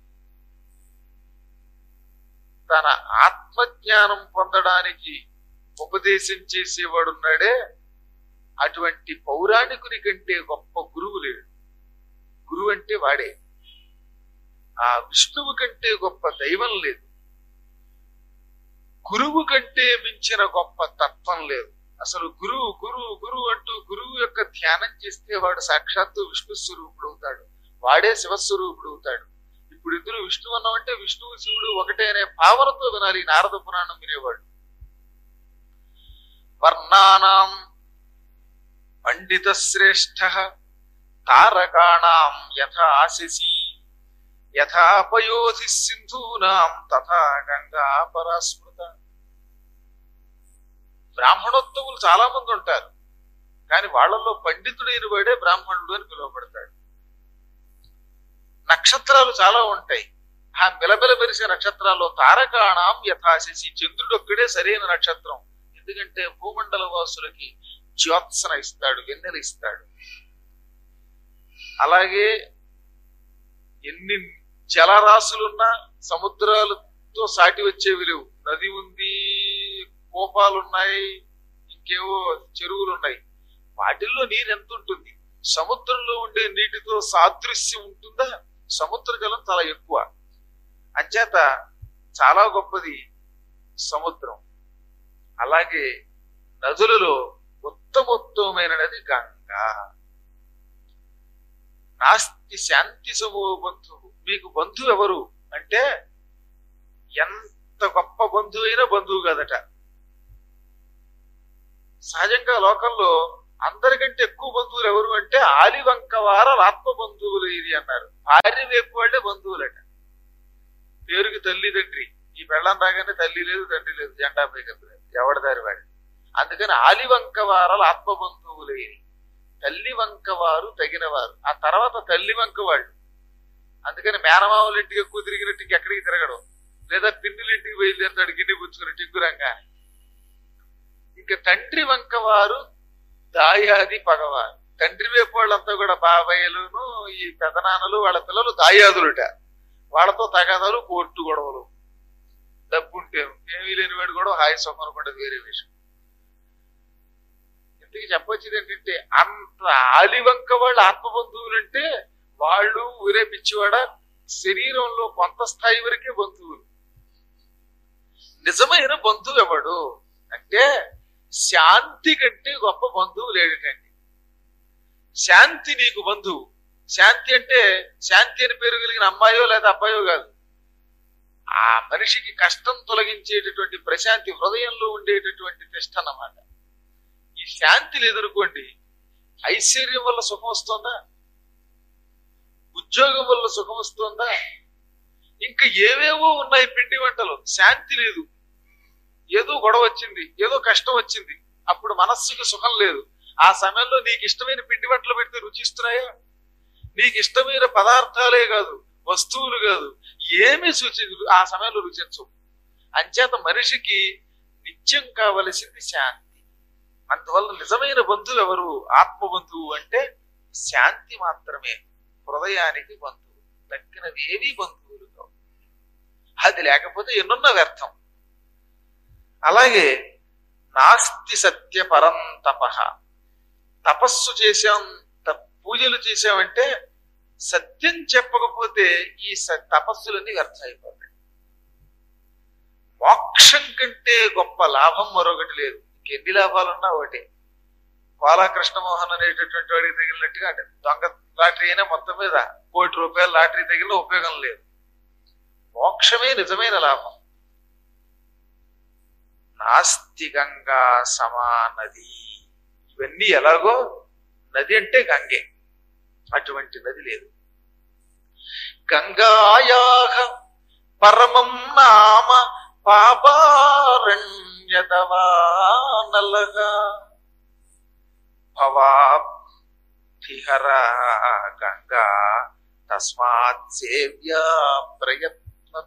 తన ఆత్మజ్ఞానం పొందడానికి ఉపదేశం చేసేవాడున్నాడే అటువంటి పౌరాణికుని కంటే గొప్ప గురువు లేడు గురువు అంటే వాడే ఆ విష్ణువు కంటే గొప్ప దైవం లేదు గురువు కంటే మించిన గొప్ప తత్వం లేదు అసలు గురువు గురువు గురువు అంటూ గురువు యొక్క ధ్యానం చేస్తే వాడు సాక్షాత్తు విష్ణు స్వరూపుడు అవుతాడు వాడే శివస్వరూపుడు అవుతాడు ఇప్పుడు ఇద్దరు విష్ణు అన్నామంటే విష్ణువు శివుడు ఒకటే అనే భావనతో వినాలి ఈ నారద పురాణం వినేవాడు వర్ణానాం పండిత శ్రేష్ఠ తారకాణాం యథా శశి యథా పయోధి సింధూనాం తథా గంగా పరాస్మృత బ్రాహ్మణోత్తములు చాలా మంది ఉంటారు కానీ వాళ్ళల్లో పండితుడైన వాడే బ్రాహ్మణుడు అని పిలువబడతాడు నక్షత్రాలు చాలా ఉంటాయి ఆ మిలమిల మెరిసే నక్షత్రాల్లో తారకాణం యథాశశి చంద్రుడు ఒక్కడే సరైన నక్షత్రం ఎందుకంటే భూమండల వాసులకి జ్యోత్సన ఇస్తాడు వెన్నెల ఇస్తాడు అలాగే ఎన్ని జలరాశులున్నా సముద్రాలతో సాటి వచ్చేవి లేవు నది ఉంది కోపాలున్నాయి ఇంకేవో చెరువులు ఉన్నాయి వాటిల్లో నీరు ఎంత ఉంటుంది సముద్రంలో ఉండే నీటితో సాదృశ్యం ఉంటుందా సముద్ర జలం చాలా ఎక్కువ అంచేత చాలా గొప్పది సముద్రం అలాగే నదులలో ఉత్తమోత్తమైన నది గంగా నాస్తి శాంతి సమూహ బంధువు మీకు బంధువు ఎవరు అంటే ఎంత గొప్ప బంధువు అయినా బంధువు కాదట సహజంగా లోకంలో అందరికంటే ఎక్కువ బంధువులు ఎవరు అంటే ఆలివంకవార ఆత్మ బంధువులు ఇది అన్నారు భార్య వైపు వాళ్ళే బంధువులట పేరుకి తల్లి తండ్రి ఈ పెళ్ళం రాగానే తల్లి లేదు తండ్రి లేదు జెండా పై కప్పలేదు ఎవడదారి వాడి అందుకని ఆలివంకవారలు ఆత్మ బంధువులేని తల్లి వంకవారు తగినవారు ఆ తర్వాత తల్లి వంక వాళ్ళు అందుకని మేనమావుల ఇంటికి ఎక్కువ తిరిగినట్టు ఎక్కడికి తిరగడం లేదా పిన్నుల ఇంటికి బయలుదేరుతాడు గిన్నె పుచ్చుకుని టింగురంగా ఇంకా తండ్రి వంకవారు దాయాది పగవారు తండ్రి వైపు వాళ్ళంతా కూడా బాబాయ్యలును ఈ పెదనాన్నలు వాళ్ళ పిల్లలు దాయాదులుట వాళ్ళతో తగాదాలు కోర్టు గొడవలు డబ్బు ఉంటే ఏమీ లేని వాడు కూడా హాయి సుఖం అనుకుంటే వేరే విషయం ఇంతకీ చెప్పొచ్చేది ఏంటంటే అంత ఆలివంక వాళ్ళు ఆత్మబంధువులు అంటే వాళ్ళు ఊరే పిచ్చివాడ శరీరంలో కొంత స్థాయి వరకే బంధువులు నిజమైన బంధువు ఎవడు అంటే శాంతి కంటే గొప్ప బంధువు లేడటండి శాంతి నీకు బంధువు శాంతి అంటే శాంతి అని పేరు కలిగిన అమ్మాయో లేదా అబ్బాయో కాదు ఆ మనిషికి కష్టం తొలగించేటటువంటి ప్రశాంతి హృదయంలో ఉండేటటువంటి నిష్ట అన్నమాట ఈ శాంతి లేదనుకోండి ఐశ్వర్యం వల్ల సుఖం వస్తుందా ఉద్యోగం వల్ల సుఖం వస్తుందా ఇంకా ఏవేవో ఉన్నాయి పిండి వంటలు శాంతి లేదు ఏదో గొడవ వచ్చింది ఏదో కష్టం వచ్చింది అప్పుడు మనస్సుకి సుఖం లేదు ఆ సమయంలో నీకు ఇష్టమైన పిండి వంటలు పెడితే రుచిస్తున్నాయా నీకు ఇష్టమైన పదార్థాలే కాదు వస్తువులు కాదు ఏమీ సూచి ఆ సమయంలో రుచించవు అంచేత మనిషికి నిత్యం కావలసింది శాంతి అందువల్ల నిజమైన బంధువు ఎవరు ఆత్మ బంధువు అంటే శాంతి మాత్రమే హృదయానికి బంధువు తక్కినవి ఏవి బంధువులు కావు అది లేకపోతే ఎన్నున్న వ్యర్థం అలాగే నాస్తి సత్య పరం తప తపస్సు చేశాం త- పూజలు చేశామంటే సత్యం చెప్పకపోతే ఈ స- తపస్సులన్నీ వ్యర్థం అయిపోతాయి మోక్షం కంటే గొప్ప లాభం మరొకటి లేదు ఎన్ని లాభాలున్నా ఒకటే కోలా కృష్ణమోహన్ అనేటటువంటి వాడికి తగిలినట్టుగా అంటే దొంగ లాటరీ అయినా మొత్తం మీద కోటి రూపాయల లాటరీ తగిలిన ఉపయోగం లేదు మోక్షమే నిజమైన లాభం నాస్తి గంగా సమానది ఇవన్నీ ఎలాగో నది అంటే గంగే అటువంటి నది లేదు గంగాయాహ పరమం నామ పాపారణ్యదవానలగ భవాభిహర గంగా తస్మాత్ సేవ్యా ప్రయత్నత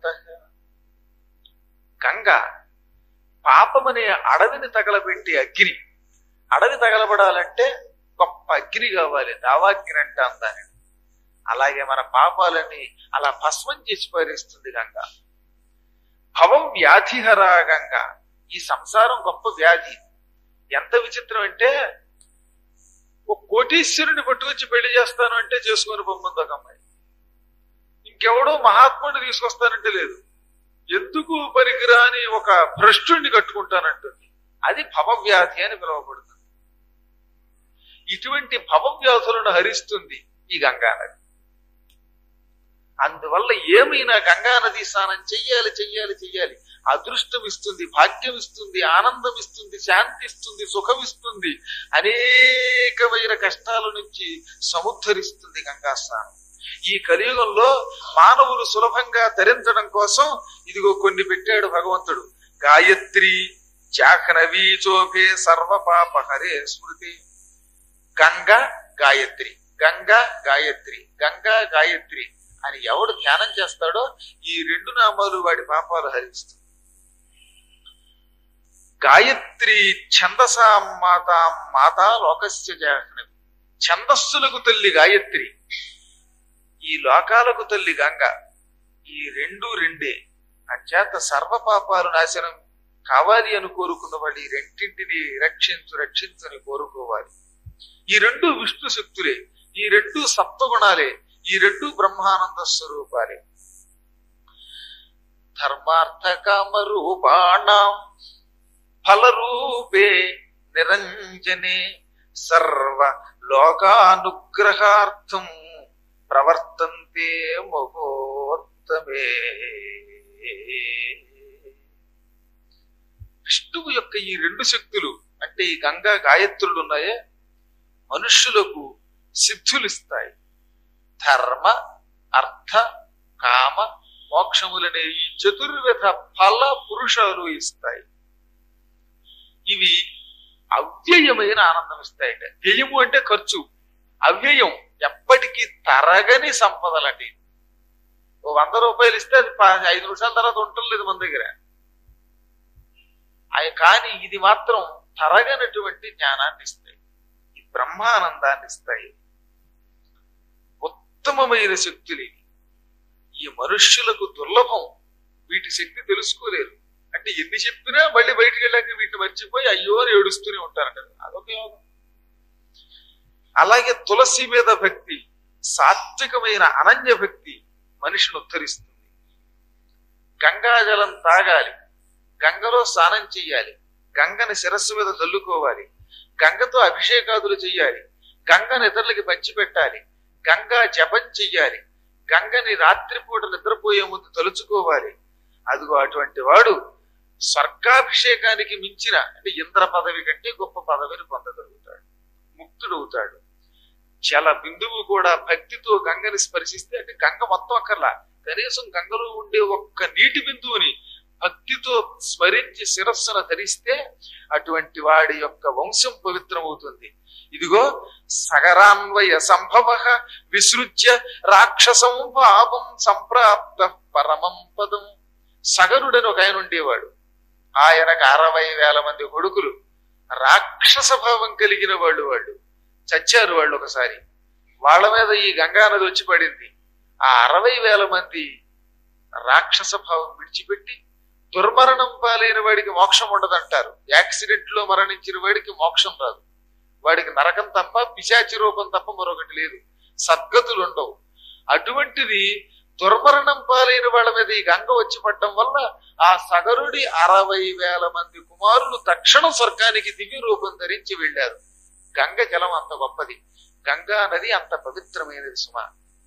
గంగ పాపమనే అడవిని తగలబెట్టి అగ్ని అడవి తగలబడాలంటే గొప్ప అగ్ని కావాలి దావాగ్ని అంటాం దానిని అలాగే మన పాపాలని అలా భస్మం చేసి పారేస్తుంది గంగ భవం వ్యాధిహరా గంగ ఈ సంసారం గొప్ప వ్యాధి ఎంత విచిత్రం అంటే ఒక కోటీశ్వరుని పట్టుకొచ్చి పెళ్లి చేస్తాను అంటే చేసుకొని బొమ్మంది ఒక అమ్మాయి ఇంకెవడో మహాత్ముడిని తీసుకొస్తానంటే లేదు ఎందుకు పనికిరాని ఒక భ్రష్టుణ్ణి కట్టుకుంటానంటుంది అది భవవ్యాధి అని పిలువబడుతుంది ఇటువంటి భవవ్యాధులను హరిస్తుంది ఈ గంగానది అందువల్ల ఏమైనా గంగా నది స్నానం చెయ్యాలి చెయ్యాలి చెయ్యాలి అదృష్టం ఇస్తుంది భాగ్యం ఇస్తుంది ఆనందం ఇస్తుంది శాంతి ఇస్తుంది సుఖం ఇస్తుంది అనేకమైన కష్టాల నుంచి సముద్ధరిస్తుంది గంగా స్నానం ఈ కలియుగంలో మానవులు సులభంగా తరించడం కోసం ఇదిగో కొన్ని పెట్టాడు భగవంతుడు గాయత్రి జాహ్నవీ చోభే సర్వ పాప హరే స్మృతి గంగ గాయత్రి గంగ గాయత్రి గంగా గాయత్రి అని ఎవడు ధ్యానం చేస్తాడో ఈ రెండు నామాలు వాడి పాపాలు హరిస్తుంది గాయత్రి ఛందసా మాత మాత లోకస్య జాహ్నవి ఛందస్సులకు తల్లి గాయత్రి ఈ లోకాలకు తల్లి గంగ ఈ రెండు రెండే అంచేత సర్వ పాపాలు నాశనం కావాలి అని కోరుకున్న వాళ్ళు ఈ రెండింటిని రక్షించు రక్షించని కోరుకోవాలి ఈ రెండు విష్ణు శక్తులే ఈ రెండు సప్తగుణాలే ఈ రెండు బ్రహ్మానంద స్వరూపాలే ధర్మార్థ కామ రూపాణం ఫలరూపే నిరంజనే సర్వ లోకానుగ్రహార్థం ప్రవర్తంతే మహోత్తమే విష్ణువు యొక్క ఈ రెండు శక్తులు అంటే ఈ గంగా గాయత్రులు ఉన్నాయే మనుష్యులకు సిద్ధులు ఇస్తాయి ధర్మ అర్థ కామ మోక్షములనే ఈ చతుర్విధ ఫల పురుషాలు ఇస్తాయి ఇవి అవ్యయమైన ఆనందం ఇస్తాయట వ్యయము అంటే ఖర్చు అవ్యయం ఎప్పటికీ తరగని సంపదలండి ఓ వంద రూపాయలు ఇస్తే అది ప- ఐదు నిమిషాల తర్వాత ఉండలేదు మన దగ్గర అవి కానీ ఇది మాత్రం తరగనటువంటి జ్ఞానాన్ని ఇస్తాయి ఈ బ్రహ్మానందాన్ని ఇస్తాయి ఉత్తమమైన శక్తులు ఇవి ఈ మనుష్యులకు దుర్లభం వీటి శక్తి తెలుసుకోలేరు అంటే ఎన్ని చెప్పినా మళ్ళీ బయటికి వెళ్ళాక వీటిని మర్చిపోయి అయ్యో అని ఏడుస్తూనే ఉంటారంట అదొక యోగం అలాగే తులసి మీద భక్తి సాత్వికమైన అనన్య భక్తి మనిషిని ఉద్ధరిస్తుంది గంగాజలం తాగాలి గంగలో స్నానం చెయ్యాలి గంగని శిరస్సు మీద చల్లుకోవాలి గంగతో అభిషేకాదులు చెయ్యాలి గంగని ఇతరులకి పంచిపెట్టాలి గంగా జపం చెయ్యాలి గంగని రాత్రిపూట నిద్రపోయే ముందు తలుచుకోవాలి అదిగో అటువంటి వాడు స్వర్గాభిషేకానికి మించిన అంటే ఇంద్ర పదవి కంటే గొప్ప పదవిని పొందగలుగుతాడు ముక్తుడవుతాడు జల బిందువు కూడా భక్తితో గంగని స్పర్శిస్తే అంటే గంగ మొత్తం అక్కర్లా కనీసం గంగలో ఉండే ఒక్క నీటి బిందువుని భక్తితో స్మరించి శిరస్సున ధరిస్తే అటువంటి వాడి యొక్క వంశం పవిత్రమవుతుంది ఇదిగో సగరాన్వయ సంభవ విసృజ్య రాక్షసం పాపం సంప్రాప్త పరమం పదం సగరుడని ఒక ఆయన ఉండేవాడు ఆయనకు అరవై వేల మంది కొడుకులు రాక్షస భావం కలిగిన వాళ్ళు వాళ్ళు చచ్చారు వాళ్ళు ఒకసారి వాళ్ళ మీద ఈ గంగా నది వచ్చి పడింది ఆ అరవై వేల మంది రాక్షస భావం విడిచిపెట్టి దుర్మరణం పాలైన వాడికి మోక్షం ఉండదంటారు యాక్సిడెంట్ లో మరణించిన వాడికి మోక్షం రాదు వాడికి నరకం తప్ప పిశాచి రూపం తప్ప మరొకటి లేదు సద్గతులు ఉండవు అటువంటిది దుర్మరణం పాలైన వాళ్ళ మీద ఈ గంగ వచ్చి పడటం వల్ల ఆ సగరుడి అరవై వేల మంది కుమారులు తక్షణం స్వర్గానికి దివ్య రూపం ధరించి వెళ్ళారు గంగ జలం అంత గొప్పది గంగా నది అంత పవిత్రమైనది సుమ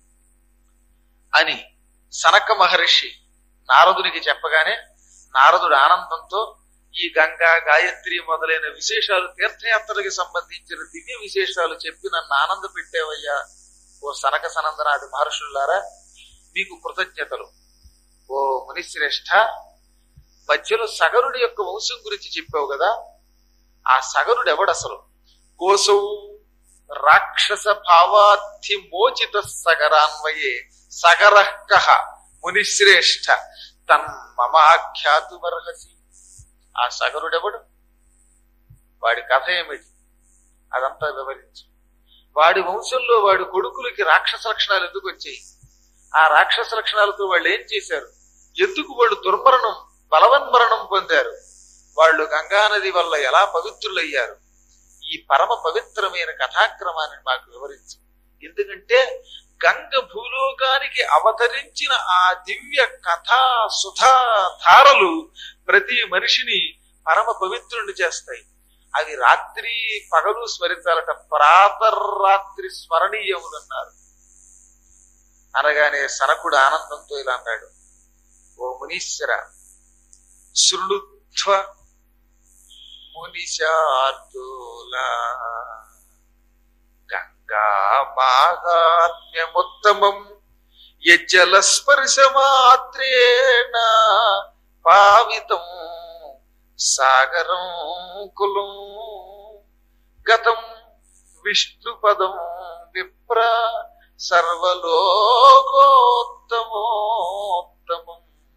అని సనక మహర్షి నారదునికి చెప్పగానే నారదుడు ఆనందంతో ఈ గంగా గాయత్రి మొదలైన విశేషాలు తీర్థయాత్రలకు సంబంధించిన దివ్య విశేషాలు చెప్పి నన్ను ఆనంద పెట్టేవయ్యా ఓ సనక సనందనాది మహర్షులారా మీకు కృతజ్ఞతలు ఓ మునిశ్రేష్ఠ మధ్యలో సగరుడి యొక్క వంశం గురించి చెప్పావు కదా ఆ సగరుడు ఎవడు అసలు కోసౌ రాక్షస భావార్థి మోచిత సగరాన్వయే సగరః మునిశ్రేష్ఠ తన్మమాఖ్యాతుమర్హసి ఆ సగరుడెవడు వాడి కథ ఏమిటి అదంతా వివరించు వాడి వంశంలో వాడి కొడుకులకి రాక్షస లక్షణాలు ఎందుకు వచ్చాయి ఆ రాక్షస లక్షణాలతో వాళ్ళు ఏం చేశారు ఎందుకు వాళ్ళు దుర్మరణం బలవన్మరణం పొందారు వాళ్ళు గంగానది వల్ల ఎలా పవిత్రులయ్యారు ఈ పరమ పవిత్రమైన కథాక్రమాన్ని మాకు వివరించు ఎందుకంటే గంగ భూలోకానికి అవతరించిన ఆ దివ్య కథా సుధా ధారలు ప్రతి మనిషిని పరమ పవిత్రుని చేస్తాయి అవి రాత్రి పగలు స్మరించాలట ప్రాతరాత్రి స్మరణీయములన్నారు అనగానే సనకుడు ఆనందంతో ఇలా అన్నాడు ఓ మునీశ్వర శృణుత్వ మునిశార్దూలా గంగా మాహాత్మ్యముత్తమం యజ్జల స్పర్శ మాత్రేణ పావితం సాగరం కులం గతం విష్ణుపదం విప్ర సర్వలోకోత్తమోత్తమం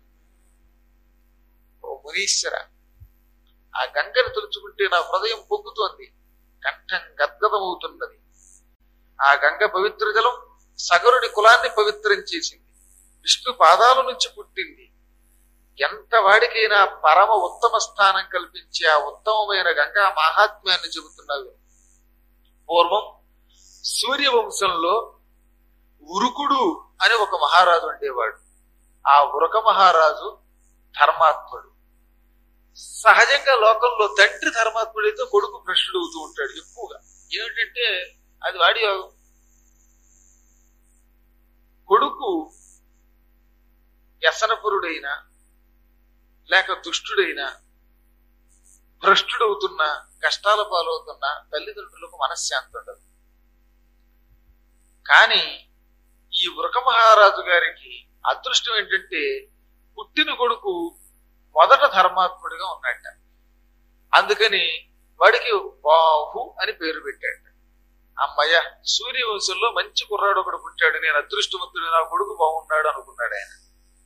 ఓ మునీశ్వర ఆ గంగను తలుచుకుంటే నా హృదయం పొంగుతోంది కంఠం గద్గదమవుతున్నది ఆ గంగ పవిత్ర జలం సగరుడి కులాన్ని పవిత్రం చేసింది విష్ణు పాదాల నుంచి పుట్టింది ఎంత వాడికైనా పరమ ఉత్తమ స్థానం కల్పించే ఆ ఉత్తమమైన గంగా మహాత్మ్యాన్ని చెబుతున్నావు పూర్వం సూర్యవంశంలో ఉరుకుడు అని ఒక మహారాజు ఉండేవాడు ఆ ఉరక మహారాజు ధర్మాత్ముడు సహజంగా లోకంలో తండ్రి ధర్మాత్ముడైతే కొడుకు భ్రష్టుడు అవుతూ ఉంటాడు ఎక్కువగా ఏమిటంటే అది వాడి యోగం. కొడుకు వ్యసనపురుడైనా లేక దుష్టుడైనా భ్రష్టుడవుతున్నా కష్టాల పాలవుతున్నా తల్లిదండ్రులకు మనశ్శాంతి ఉండదు కానీ ఈ వృక మహారాజు గారికి అదృష్టం ఏంటంటే పుట్టిన కొడుకు మొదట ధర్మాత్ముడిగా ఉన్నట్ట అందుకని వాడికి బాహు అని పేరు పెట్టాడు అమ్మయ్య సూర్యవంశంలో మంచి కుర్రాడు ఒకడు పుట్టాడు నేను అదృష్టవంతుడు నా కొడుకు బాగున్నాడు అనుకున్నాడు ఆయన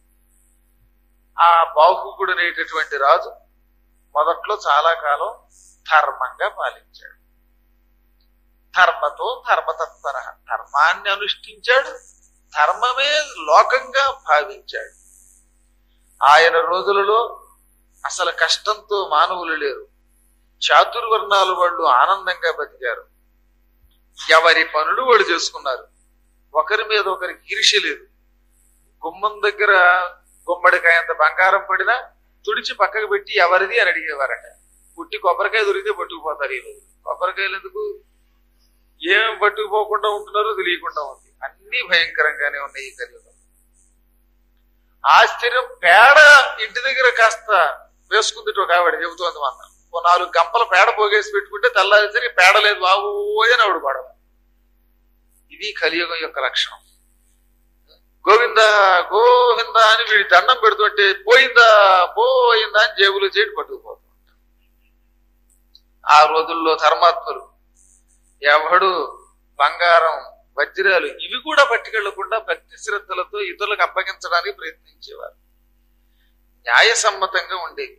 ఆ బాహుకుడు అనేటటువంటి రాజు మొదట్లో చాలా కాలం ధర్మంగా పాలించాడు ధర్మతో ధర్మతత్పర ధర్మాన్ని అనుష్ఠించాడు ధర్మమే లోకంగా భావించాడు ఆయన రోజులలో అసలు కష్టంతో మానవులు లేరు చాతుర్వర్ణాలు వాళ్ళు ఆనందంగా బతికారు ఎవరి పనులు వాళ్ళు చేసుకున్నారు ఒకరి మీద ఒకరికి ఈర్ష్య లేదు గుమ్మం దగ్గర గుమ్మడికాయంత బంగారం పడినా తుడిచి పక్కకు పెట్టి ఎవరిది అని అడిగేవారట పుట్టి కొబ్బరికాయ దొరికితే పట్టుకుపోతారు ఈ రోజు కొబ్బరికాయలు ఎందుకు ఏం పట్టుకుపోకుండా ఉంటున్నారో తెలియకుండా ఉంది అన్ని భయంకరంగానే ఉన్నాయి ఈ కలియుగం ఆశ్చర్యం పేడ ఇంటి దగ్గర కాస్త వేసుకుంది ఒక ఆవిడ చెబుతోంది మన ఓ నాలుగు గంపల పేడ పోగేసి పెట్టుకుంటే తెల్లారిసరికి పేడ లేదు బాబోయ్ అని ఆవిడ పడవ ఇది కలియుగం యొక్క లక్షణం గోవింద గోవింద అని వీడి దండం పెడుతుంటే పోయిందా పోయిందా అని జేబులో చేటి పట్టుకుపోతూ ఉంటారు ఆ రోజుల్లో ధర్మాత్ములు ఎవడు బంగారం వజ్రాలు ఇవి కూడా పట్టుకెళ్లకుండా భక్తి శ్రద్ధలతో ఇతరులకు అప్పగించడానికి ప్రయత్నించేవారు న్యాయసమ్మతంగా ఉండేది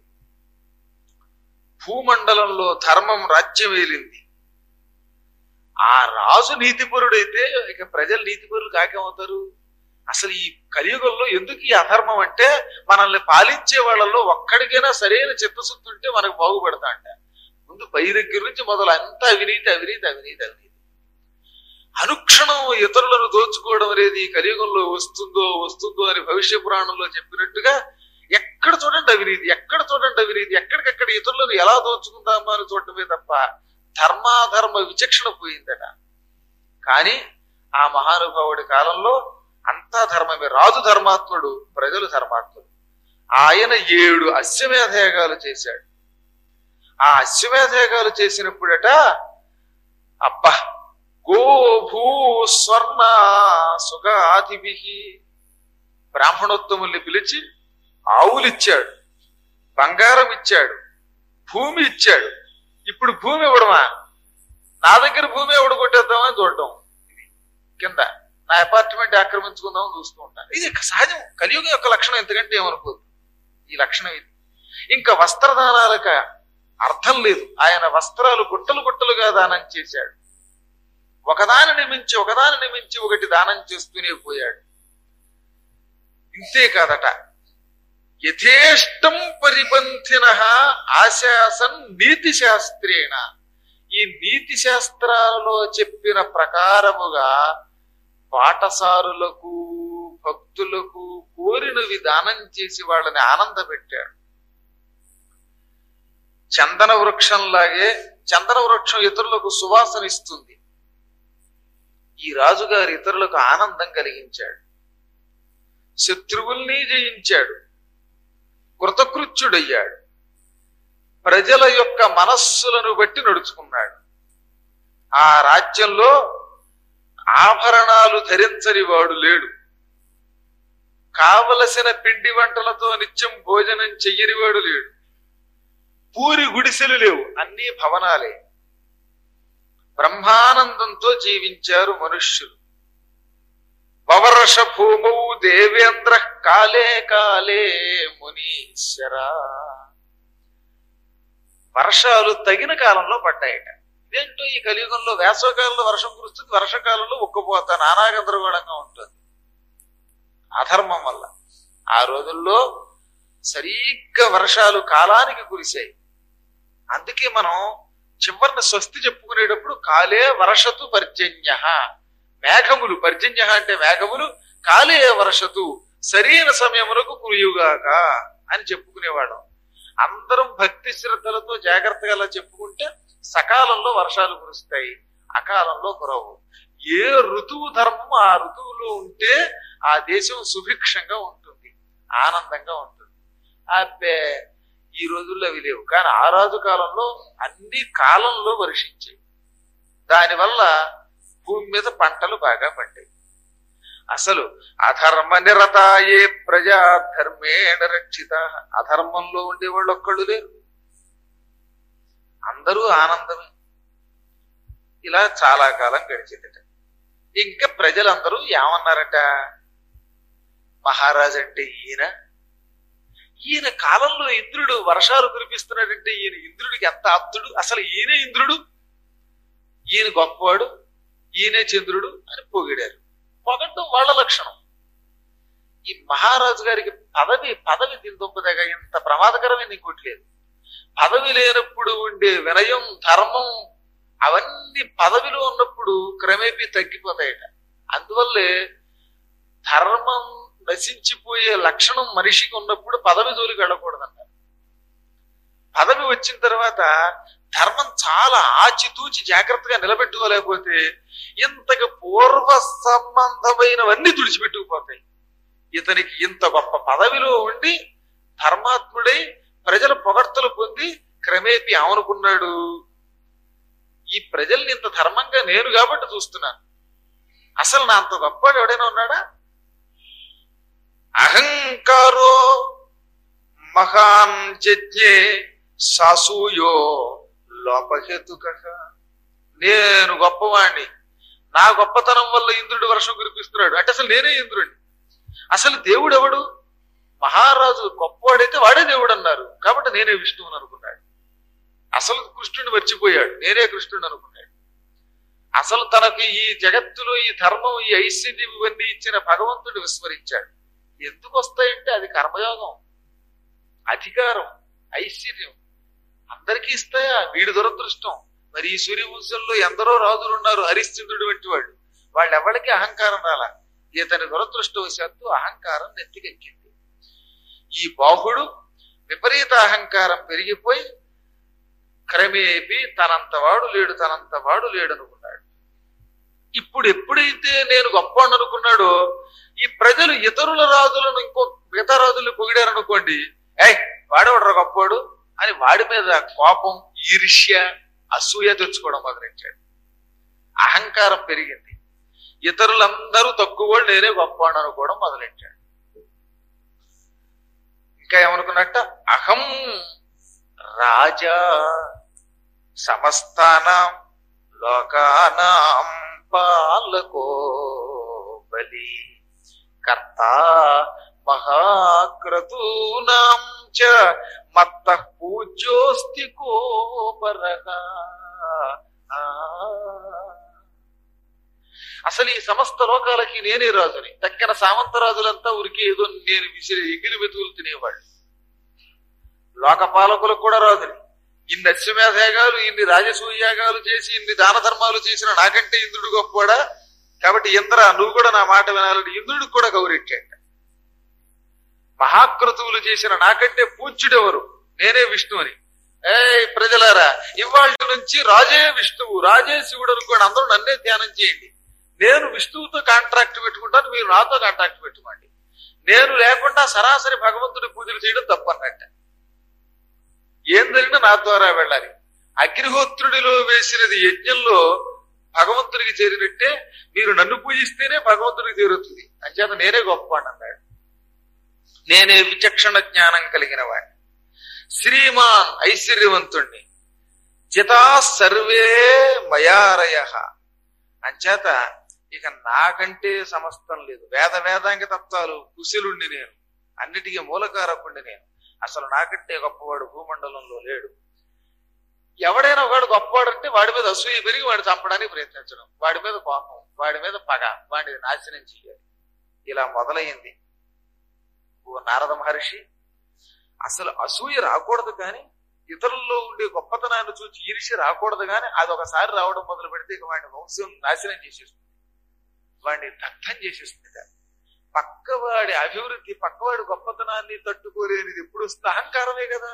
భూమండలంలో ధర్మం రాజ్యం వేలింది ఆ రాజు నీతిపరుడైతే ఇక ప్రజలు నీతిపరులు కాకేమవుతారు అసలు ఈ కలియుగంలో ఎందుకు ఈ అధర్మం అంటే మనల్ని పాలించే వాళ్ళలో ఒక్కడికైనా సరైన చిత్తశుద్ధి ఉంటే మనకు బాగుపడతా అంట ముందు పై దగ్గర నుంచి మొదలు అంతా అవినీతి అవినీతి అవినీతి అవినీతి అనుక్షణం ఇతరులను దోచుకోవడం అనేది ఈ కలియుగంలో వస్తుందో వస్తుందో అని భవిష్య పురాణంలో చెప్పినట్టుగా ఎక్కడ చూడండి అవినీతి ఎక్కడ చూడండి అవినీతి ఎక్కడికెక్కడ ఇతరులను ఎలా దోచుకుందామా అని చూడటమే తప్ప ధర్మాధర్మ విచక్షణ పోయిందట కానీ ఆ మహానుభావుడి కాలంలో అంతా ధర్మమే రాజు ధర్మాత్ముడు ప్రజలు ధర్మాత్ముడు ఆయన ఏడు అశ్వమేధయాగాలు చేశాడు ఆ అశ్వమేధయాగాలు చేసినప్పుడట అబ్బా గో భూ స్వర్ణ సుఖాదిభి బ్రాహ్మణోత్తముల్ని పిలిచి ఆవులు ఇచ్చాడు బంగారం ఇచ్చాడు భూమి ఇచ్చాడు ఇప్పుడు భూమి ఇవ్వడమా నా దగ్గర భూమి ఎవడు కొట్టేద్దామని చూడటం ఇది కింద నా అపార్ట్మెంట్ ఆక్రమించుకుందామని చూస్తూ ఉంటాను ఇది సహజం కలియుగం యొక్క లక్షణం ఎందుకంటే ఏమనుకోదు ఈ లక్షణం ఇది ఇంకా వస్త్రదానాలకు అర్థం లేదు ఆయన వస్త్రాలు గుట్టలు గుట్టలుగా దానం చేశాడు ఒకదానిని మించి ఒకదానిని మించి ఒకటి దానం చేస్తూనే పోయాడు ఇంతే కాదట యథేష్టం పరిపంథిన ఆశాసన్ నీతి శాస్త్రేణ ఈ నీతి శాస్త్రాలలో చెప్పిన ప్రకారముగా పాఠశారులకు భక్తులకు కోరినవి దానం చేసి వాళ్ళని ఆనందపెట్టాడు చందన వృక్షంలాగే చందన వృక్షం ఇతరులకు సువాసన ఇస్తుంది ఈ రాజుగారు ఇతరులకు ఆనందం కలిగించాడు శత్రువుల్ని జయించాడు కృతకృత్యుడయ్యాడు ప్రజల యొక్క మనస్సులను బట్టి నడుచుకున్నాడు ఆ రాజ్యంలో ఆభరణాలు ధరించని వాడు లేడు కావలసిన పిండి వంటలతో నిత్యం భోజనం చెయ్యనివాడు లేడు పూరి గుడిసెలు లేవు అన్ని భవనాలే బ్రహ్మానందంతో జీవించారు మనుష్యులు వవర్ష భూమౌ దేవేంద్ర కాలే కాలే మునీశ్వర వర్షాలు తగిన కాలంలో పడ్డాయట ఇదేంటో ఈ కలియుగంలో వేసవకాలంలో వర్షం కురుస్తుంది వర్షకాలంలో ఉక్కపోతా నానా గందరగోళంగా ఉంటుంది అధర్మం వల్ల ఆ రోజుల్లో సరిగ్గా వర్షాలు కాలానికి కురిశాయి అందుకే మనం చివరిన స్వస్తి చెప్పుకునేటప్పుడు కాలే వర్షతు పర్జన్య మేఘములు పర్జన్య అంటే మేఘములు కాలే వర్షతు సరైన సమయములకు కురియుగాక అని చెప్పుకునేవాళ్ళం అందరం భక్తి శ్రద్ధలతో జాగ్రత్తగా అలా చెప్పుకుంటే సకాలంలో వర్షాలు కురుస్తాయి అకాలంలో కురవు ఏ ఋతువు ధర్మం ఆ ఋతువులో ఉంటే ఆ దేశం సుభిక్షంగా ఉంటుంది ఆనందంగా ఉంటుంది అబ్బే ఈ రోజుల్లో అవి లేవు కానీ ఆ రాజు కాలంలో అన్ని కాలంలో వర్షించాయి దానివల్ల భూమి మీద పంటలు బాగా పండాయి అసలు అధర్మ నిరతాయే ప్రజా ధర్మేణ రక్షిత అధర్మంలో ఉండేవాళ్ళు ఒక్కళ్ళు లేరు అందరూ ఆనందమే ఇలా చాలా కాలం గడిచిందట ఇంకా ప్రజలందరూ ఏమన్నారట మహారాజు అంటే ఈయన ఈయన కాలంలో ఇంద్రుడు వర్షాలు కురిపిస్తున్నాడంటే ఈయన ఇంద్రుడికి ఎంత ఆప్తుడు అసలు ఈయనే ఇంద్రుడు ఈయన గొప్పవాడు ఈయనే చంద్రుడు అని పొగిడారు పొగడ్డం వాళ్ళ లక్షణం ఈ మహారాజు గారికి పదవి పదవి దిందొప్పదగా ఇంత ప్రమాదకరమైన ఇంకోటి లేదు పదవి లేనప్పుడు ఉండే వినయం ధర్మం అవన్నీ పదవిలో ఉన్నప్పుడు క్రమేపీ తగ్గిపోతాయట అందువల్లే ధర్మం నశించిపోయే లక్షణం మనిషికి ఉన్నప్పుడు పదవి జోలికి వెళ్ళకూడదన్నారు పదవి వచ్చిన తర్వాత ధర్మం చాలా ఆచితూచి జాగ్రత్తగా నిలబెట్టుకోలేకపోతే ఇంతకు పూర్వ సంబంధమైనవన్నీ తుడిచిపెట్టుకుపోతాయి ఇతనికి ఇంత గొప్ప పదవిలో ఉండి ధర్మాత్ముడై ప్రజల పొగడ్తలు పొంది క్రమేపీ ఆమనుకున్నాడు ఈ ప్రజల్ని ఇంత ధర్మంగా నేను కాబట్టి చూస్తున్నాను అసలు నా అంత గొప్పవాడు ఎవడైనా ఉన్నాడా అహంకారో మహాన్ జజ్ఞే సాసూయో లోపహేతుక నేను గొప్పవాణ్ణి నా గొప్పతనం వల్ల ఇంద్రుడు వర్షం కురిపిస్తున్నాడు అంటే అసలు నేనే ఇంద్రుడిని అసలు దేవుడు ఎవడు మహారాజు గొప్పవాడైతే వాడే దేవుడు అన్నారు కాబట్టి నేనే విష్ణువుని అనుకున్నాడు అసలు కృష్ణుడిని మర్చిపోయాడు నేనే కృష్ణుడిని అనుకున్నాడు అసలు తనకి ఈ జగత్తులో ఈ ధర్మం ఈ ఐశ్వర్యం ఇవన్నీ ఇచ్చిన భగవంతుడు విస్మరించాడు ఎందుకు వస్తాయంటే అది కర్మయోగం అధికారం ఐశ్వర్యం అందరికీ ఇస్తాయా వీడి దురదృష్టం మరి ఈ సూర్యవంశంలో ఎందరో రాజులు ఉన్నారు హరిశ్చంద్రుడు వంటి వాళ్ళు వాళ్ళు ఎవరికి అహంకారం రాలా ఇతని దురదృష్టవశాత్తు అహంకారం నెత్తికెక్కింది ఈ బాహుడు విపరీత అహంకారం పెరిగిపోయి క్రమేపీ తనంత వాడు లేడు తనంత వాడు లేడు అనుకున్నాడు ఇప్పుడు ఎప్పుడైతే నేను గొప్ప అనుకున్నాడో ఈ ప్రజలు ఇతరుల రాజులను ఇంకో మిగతా రాజులు పొగిడారనుకోండి ఏయ్ వాడేవాడు గొప్పవాడు అని వాడి మీద కోపం ఈర్ష్య అసూయ తెచ్చుకోవడం మొదలెట్టాడు అహంకారం పెరిగింది ఇతరులందరూ తక్కువ వాళ్ళు నేనే గొప్పవాడు అనుకోవడం మొదలెట్టాడు ఇంకా ఏమనుకున్నట్ట అహం రాజా సమస్తానాం లోకానాం పాలకో బలి కర్త మహాక్రతూనాం చ మత్త పూజ్యోస్తి కోపరః ఆ. అసలు ఈ సమస్త లోకాలకి నేనే రాజుని దక్కన సామంత రాజులంతా ఉరికి ఏదో నేను విసిరి ఎగిరి వెతుకులు తినేవాళ్ళు లోకపాలకులకు కూడా రాజుని ఇన్ని అశ్వమేధ యాగాలు ఇన్ని రాజసూయ యాగాలు చేసి ఇన్ని దాన ధర్మాలు చేసిన నాకంటే ఇంద్రుడు గొప్పవాడా కాబట్టి ఇంద్ర నువ్వు కూడా నా మాట వినాలని ఇంద్రుడికి కూడా గౌరెట్టాడు మహాకృతువులు చేసిన నాకంటే పూజ్యుడెవరు నేనే విష్ణువుని ఏ ప్రజలారా ఇవాళ నుంచి రాజే విష్ణువు రాజే శివుడు అనుకోండి అందరూ నన్నే ధ్యానం చేయండి నేను విష్ణువుతో కాంట్రాక్ట్ పెట్టుకుంటాను మీరు నాతో కాంట్రాక్ట్ పెట్టుకోండి నేను లేకుండా సరాసరి భగవంతుడి పూజలు చేయడం తప్పన్నట్ట ఏం జరిగినా నా ద్వారా వెళ్ళాలి అగ్నిహోత్రుడిలో వేసినది యజ్ఞంలో భగవంతుడికి చేరినట్టే మీరు నన్ను పూజిస్తేనే భగవంతుడికి చేరుతుంది అంచేత నేనే గొప్పవాడిని అన్నాడు నేనే విచక్షణ జ్ఞానం కలిగిన వాడిని శ్రీమాన్ ఐశ్వర్యవంతుణ్ణి జితా సర్వే మయారయ అంచేత ఇక నాకంటే సమస్తం లేదు వేద వేదాంగ తత్వాలు కుశలుండి నేను అన్నిటికీ మూలకారకుండి నేను అసలు నాకంటే గొప్పవాడు భూమండలంలో లేడు ఎవడైనా ఒకడు గొప్పవాడు అంటే వాడి మీద అసూయ పెరిగి వాడు చంపడానికి ప్రయత్నించడం వాడి మీద కోపం వాడి మీద పగ వాడిని నాశనం చేయాలి ఇలా మొదలైంది ఓ నారద మహర్షి అసలు అసూయ రాకూడదు కానీ ఇతరుల్లో ఉండే గొప్పతనాన్ని చూసి ఈర్ష్య రాకూడదు కానీ అది ఒకసారి రావడం మొదలు పెడితే ఇక వాడిని వంశం నాశనం చేసేస్తుంది వాడిని దగ్ధం చేసేస్తుంది పక్కవాడి అభివృద్ధి పక్కవాడి గొప్పతనాన్ని తట్టుకోలేనిది ఎప్పుడు వస్తుంది అహంకారమే కదా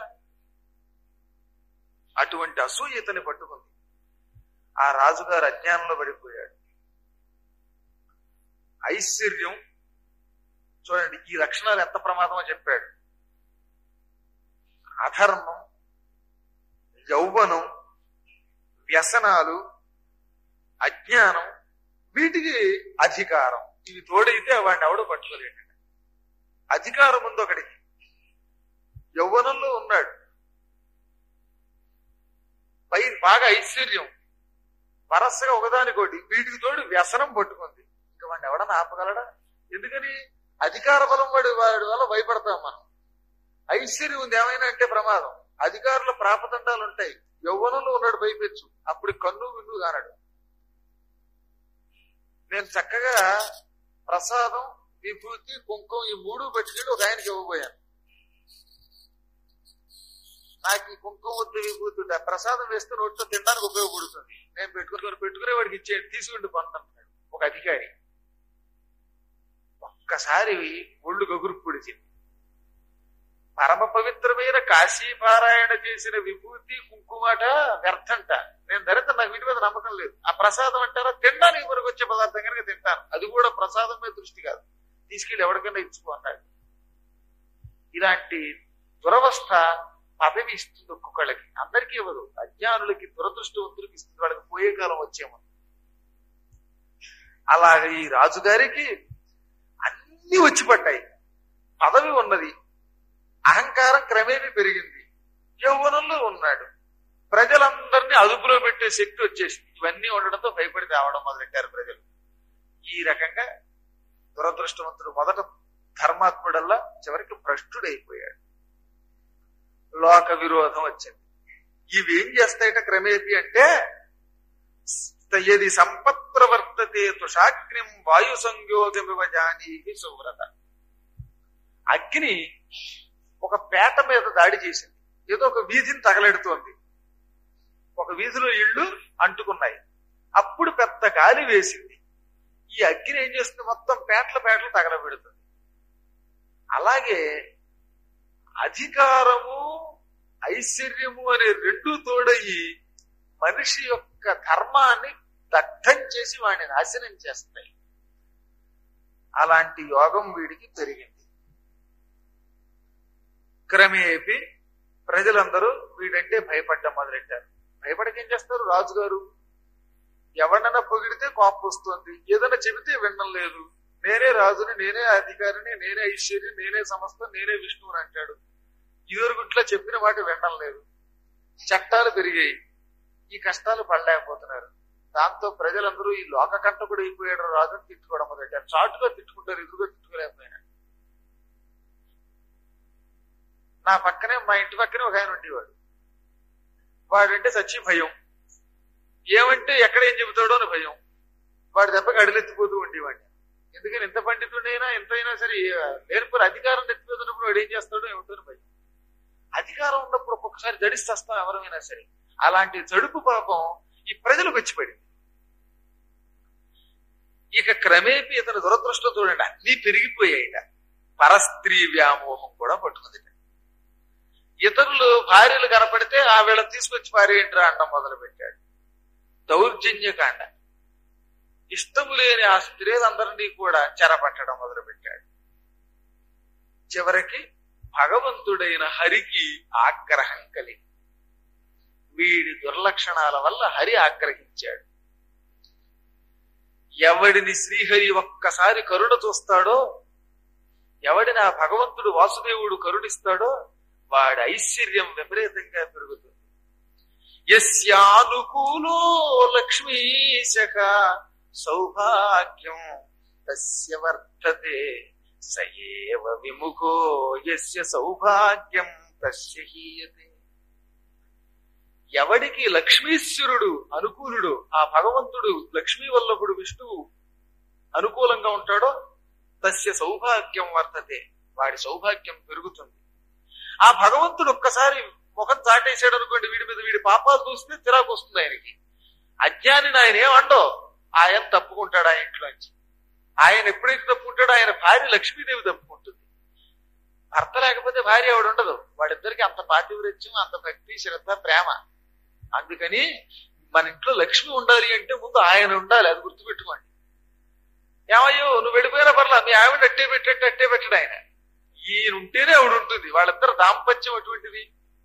అటువంటి అసూయ ఇతని పట్టుకుంది ఆ రాజుగారు అజ్ఞానంలో పడిపోయాడు ఐశ్వర్యం చూడండి ఈ లక్షణాలు ఎంత ప్రమాదమో చెప్పాడు అధర్మం యౌవనం వ్యసనాలు అజ్ఞానం వీటికి అధికారం ఇవి తోడైతే వాడిని ఎవడో పట్టుకోలేడు అధికారం ఉంది ఒకడికి యౌవనంలో ఉన్నాడు పై బాగా ఐశ్వర్యం వరసగా ఒకదానికోటి వీటికి తోడు వ్యసనం పట్టుకుంది ఇంకా వాడిని ఎవడన్నా ఆపగలడా ఎందుకని అధికార బలం వాడి వాడి వల్ల భయపడతాం మనం ఐశ్వర్యం ఉంది ఏమైనా అంటే ప్రమాదం అధికారుల ప్రాపదండాలు ఉంటాయి యవ్వనంలో ఉన్నాడు భయపెచ్చు అప్పుడు కన్ను విన్ను కానాడు నేను చక్కగా ప్రసాదం విభూతి కుంకుమ ఈ మూడు పట్టుకెళ్ళి ఒక ఆయనకి ఇవ్వబోయాను నాకు ఈ కుంకుమ వద్దు విభూతి వద్దు. ఆ ప్రసాదం వేస్తే నోట్లో తినడానికి ఉపయోగపడుతుంది నేను పెట్టుకుని పెట్టుకునే వాడికి ఇచ్చేయండి తీసుకుంటూ కొంటున్నాడు ఒక అధికారి ఒక్కసారి ఒళ్ళు గగురు పొడిచింది పరమ పవిత్రమైన కాశీ పారాయణ చేసిన విభూతి కుంకుమాట వ్యర్థంట నేను ధరిత నాకు వీటి మీద నమ్మకం లేదు ఆ ప్రసాదం అంటారా తినడానికి వరకు వచ్చే పదార్థం కనుక తింటాను అది కూడా ప్రసాదం మీద దృష్టి కాదు తీసుకెళ్లి ఎవరికైనా ఇచ్చుకో అన్నాడు ఇలాంటి దురవస్థ పదవి ఇస్తుంది ఒక్కొక్కళ్ళకి అందరికీ ఇవ్వదు అజ్ఞానులకి దురదృష్టవంతులకి ఇస్తుంది వాళ్ళకి పోయే కాలం వచ్చేమో అలాగే ఈ రాజుగారికి అన్ని వచ్చి పడ్డాయి పదవి ఉన్నది అహంకారం క్రమేపీ పెరిగింది యౌవనంలో ఉన్నాడు ప్రజలందరినీ అదుపులో పెట్టే శక్తి వచ్చేసింది ఇవన్నీ ఉండడంతో భయపడి రావడం మొదలెట్టారు ప్రజలు ఈ రకంగా దురదృష్టవంతుడు మొదట ధర్మాత్ముడల్లా చివరికి భ్రష్టుడైపోయాడు లోక విరోధం వచ్చింది ఇవి ఏం చేస్తాయట క్రమేపీ అంటే యది సంపత్ ప్రవర్తతే తుషాగ్నిం వాయు సంయోగమివ జానీకి సువ్రత అగ్ని ఒక పేట మీద దాడి చేసింది ఏదో ఒక వీధిని తగలెడుతోంది ఒక వీధిలో ఇళ్ళు అంటుకున్నాయి అప్పుడు పెద్ద గాలి వేసింది ఈ అగ్ని ఏం చేస్తుంది మొత్తం పేటల పేటలు తగలబెడుతుంది అలాగే అధికారము ఐశ్వర్యము అనే రెండు తోడయి మనిషి యొక్క ధర్మాన్ని దగ్ధం చేసి వాడిని నాశనం చేస్తాయి అలాంటి యోగం వీడికి పెరిగింది క్రమేపీ ప్రజలందరూ వీడంటే భయపడ్డం మొదలెట్టారు భయపడక ఏం చేస్తారు రాజుగారు ఎవరినైనా పొగిడితే కోపం వస్తుంది ఏదైనా చెబితే వినడం లేదు నేనే రాజుని నేనే అధికారిని నేనే ఐశ్వర్యం నేనే సమస్తం నేనే విష్ణువుని అంటాడు ఇదివరకు ఇట్లా చెప్పిన మాట వినడం లేదు చట్టాలు పెరిగాయి ఈ కష్టాలు పడలేకపోతున్నారు దాంతో ప్రజలందరూ ఈ లోక కంటకుడు అయిపోయాడు రాజుని తిట్టుకోవడం మొదలెట్టారు చాటుగా తిట్టుకుంటారు ఎదురుగా తిట్టుకోలేకపోయినా నా పక్కనే మా ఇంటి పక్కనే ఒక ఆయన ఉండేవాడు వాడంటే సచ్చి భయం ఏమంటే ఎక్కడ ఏం చెబుతాడో అని భయం వాడి దెబ్బకి అడిలెత్తిపోతూ ఉండేవాడిని ఎందుకని ఎంత పండితుడైనా ఎంతైనా సరే లేనిపోయి అధికారం ఎత్తిపోతున్నప్పుడు వాడు ఏం చేస్తాడో ఏమిటో అని భయం అధికారం ఉన్నప్పుడు ఒక్కొక్కసారి జడిస్తాం ఎవరైనా సరే అలాంటి జడుపు పాపం ఈ ప్రజలకు వచ్చి పడింది ఇక క్రమేపీ ఇతను దురదృష్టం చూడండి అన్ని పెరిగిపోయాయిట పరస్త్రీ వ్యామోహం కూడా పట్టుకుంది ఇతరులు భార్యలు కనపడితే ఆ వీళ్ళని తీసుకొచ్చి పారేయంట్రా అండం మొదలు పెట్టాడు దౌర్జన్యకాండ ఇష్టము లేని ఆ స్త్రీలందరినీ కూడా చెరపట్టడం మొదలు పెట్టాడు చివరికి భగవంతుడైన హరికి ఆగ్రహం కలిగి వీడి దుర్లక్షణాల వల్ల హరి ఆగ్రహించాడు ఎవడిని శ్రీహరి ఒక్కసారి కరుణ చూస్తాడో ఎవడిని ఆ భగవంతుడు వాసుదేవుడు కరుణిస్తాడో వాడి ఐశ్వర్యం విపరీతంగా పెరుగుతుంది యస్యానుకూలో లక్ష్మీశక సౌభాగ్యం తస్య వర్తతే సయేవ విముఖో యస్య సౌభాగ్యం తస్య హీయతే ఎవడికి లక్ష్మీశ్వరుడు అనుకూలుడు ఆ భగవంతుడు లక్ష్మీ వల్లభుడు విష్ణువు అనుకూలంగా ఉంటాడో తస్య సౌభాగ్యం వర్తతే వాడి సౌభాగ్యం పెరుగుతుంది ఆ భగవంతుడు ఒక్కసారి ముఖం చాటేసాడు అనుకోండి వీడి మీద వీడి పాపాలు చూస్తే చిరాకు వస్తుంది ఆయనకి అజ్ఞానిని ఆయన ఏమండో ఆయన తప్పుకుంటాడు ఆ ఇంట్లోంచి ఆయన ఎప్పుడైతే తప్పుకుంటాడో ఆయన భార్య లక్ష్మీదేవి తప్పుకుంటుంది భర్త లేకపోతే భార్య ఆవిడ ఉండదు వాడిద్దరికి అంత పాతివృత్యం అంత భక్తి శ్రద్ధ ప్రేమ అందుకని మన ఇంట్లో లక్ష్మి ఉండాలి అంటే ముందు ఆయన ఉండాలి అది గుర్తుపెట్టుకోండి ఏమయ్యో నువ్వు వెళ్ళిపోయినా పర్లా మీ ఆవిడ అట్టే పెట్టట్టు అట్టే పెట్టడు ఆయన ఈయన ఉంటేనే ఆవిడ ఉంటుంది వాళ్ళిద్దరు దాంపత్యం అటువంటిది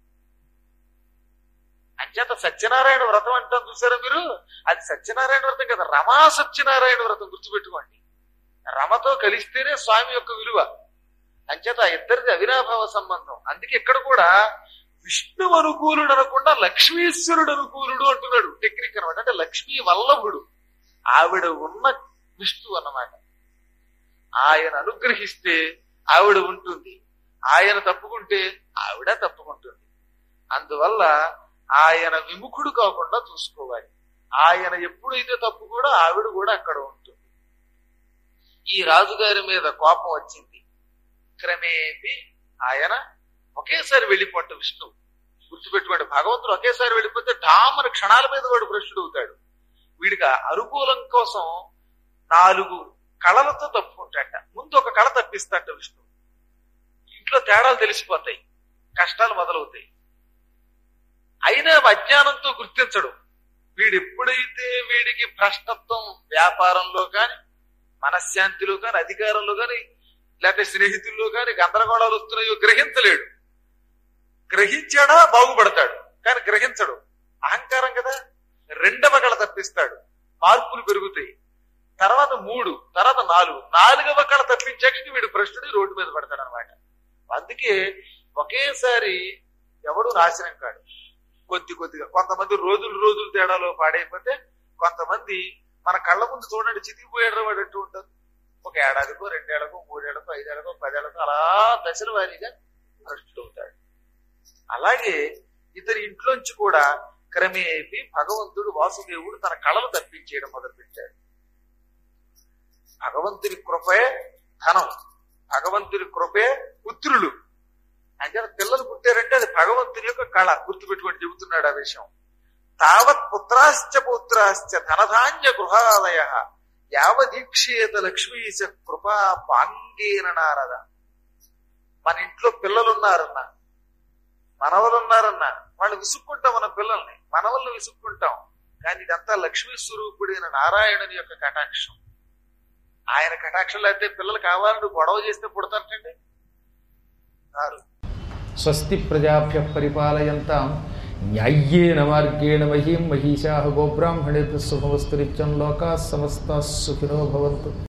అంచేత సత్యనారాయణ వ్రతం అంటాం చూసారా మీరు అది సత్యనారాయణ వ్రతం కదా రమా సత్యనారాయణ వ్రతం గుర్తుపెట్టుకోండి రమతో కలిస్తేనే స్వామి యొక్క విలువ అంచేత ఆ ఇద్దరిది అవినాభావ సంబంధం అందుకే ఇక్కడ కూడా విష్ణు అనుకూలుడు అనకుండా లక్ష్మీశ్వరుడు అనుకూలుడు అంటున్నాడు టెక్నిక్ అనమాట అంటే లక్ష్మీ వల్లభుడు ఆవిడ ఉన్న విష్ణు అన్నమాట ఆయన అనుగ్రహిస్తే ఆవిడ ఉంటుంది ఆయన తప్పుకుంటే ఆవిడ తప్పుకుంటుంది అందువల్ల ఆయన విముఖుడు కాకుండా చూసుకోవాలి ఆయన ఎప్పుడైతే తప్పు కూడా ఆవిడ కూడా అక్కడ ఉంటుంది ఈ రాజుగారి మీద కోపం వచ్చింది క్రమేపీ ఆయన ఒకేసారి వెళ్ళిపోట విష్ణు గుర్తుపెట్టుకోండి భగవంతుడు ఒకేసారి వెళ్ళిపోతే డామని క్షణాల మీద వాడు భ్రష్టుడు అవుతాడు వీడికి అనుకూలం కోసం నాలుగు కళలతో తప్పుకుంటాట ముందు ఒక కళ తప్పిస్తాట విష్ణు ఇంట్లో తేడాలు తెలిసిపోతాయి కష్టాలు మొదలవుతాయి అయినా అజ్ఞానంతో గుర్తించడు వీడు ఎప్పుడైతే వీడికి భ్రష్టత్వం వ్యాపారంలో కాని మనశ్శాంతిలో కాని అధికారంలో కాని లేకపోతే స్నేహితుల్లో కాని గందరగోళాలు వస్తున్నాయో గ్రహించలేడు గ్రహించాడా బాగుపడతాడు కానీ గ్రహించడు అహంకారం కదా రెండవ కళ తప్పిస్తాడు మార్పులు పెరుగుతాయి తర్వాత మూడు తర్వాత నాలుగు నాలుగవ కళ తప్పించాక వీడు భ్రష్టుడి రోడ్డు మీద పడతాడు అనమాట అందుకే ఒకేసారి ఎవడు నాశనం కాడు కొద్ది కొద్దిగా కొంతమంది రోజులు రోజులు తేడాలో పాడైపోతే కొంతమంది మన కళ్ళ ముందు చూడండి చితికిపోయాడు వాడు అంటూ ఉంటారు ఒక ఏడాదికో రెండేళ్లకో మూడేళ్లకో ఐదేళ్లకో పదేళ్లకో అలా దశల వారీగా భ్రష్టుడవుతాడు అలాగే ఇతని ఇంట్లోంచి కూడా క్రమేపీ భగవంతుడు వాసుదేవుడు తన కళలు తప్పించేయడం మొదలుపెట్టాడు భగవంతుని కృపే ధనం భగవంతుని కృపే పుత్రులు అంటే పిల్లలు పుట్టారంటే అది భగవంతుని యొక్క కళ గుర్తుపెట్టుకొని చెబుతున్నాడు ఆ విషయం తావత్ పుత్రాశ్చ పుత్రాశ్చ ధనధాన్య గృహాలయ యావదీక్షేత లక్ష్మీశ కృపా పాంగేన నారద మన ఇంట్లో పిల్లలున్నారన్న మనవలున్నారన్న వాళ్ళు విసుక్కుంటాం మన పిల్లల్ని మనవల్ని విసుక్కుంటాం కానీ ఇదంతా లక్ష్మీ స్వరూపుడైన నారాయణుని యొక్క కటాక్షం ఆయన కటాక్షం లేకపోతే పిల్లలు కావాలని గొడవ చేస్తే పుడతారటండి రారు స్వస్తి ప్రజాభ్య పరిపాలయంతాం న్యాయ్యేన మార్గేణ మహీం మహిషా గోబ్రాహ్మణేభ్య శుభమస్తు నిత్యం లోకా సమస్త సుఖినో భవంతు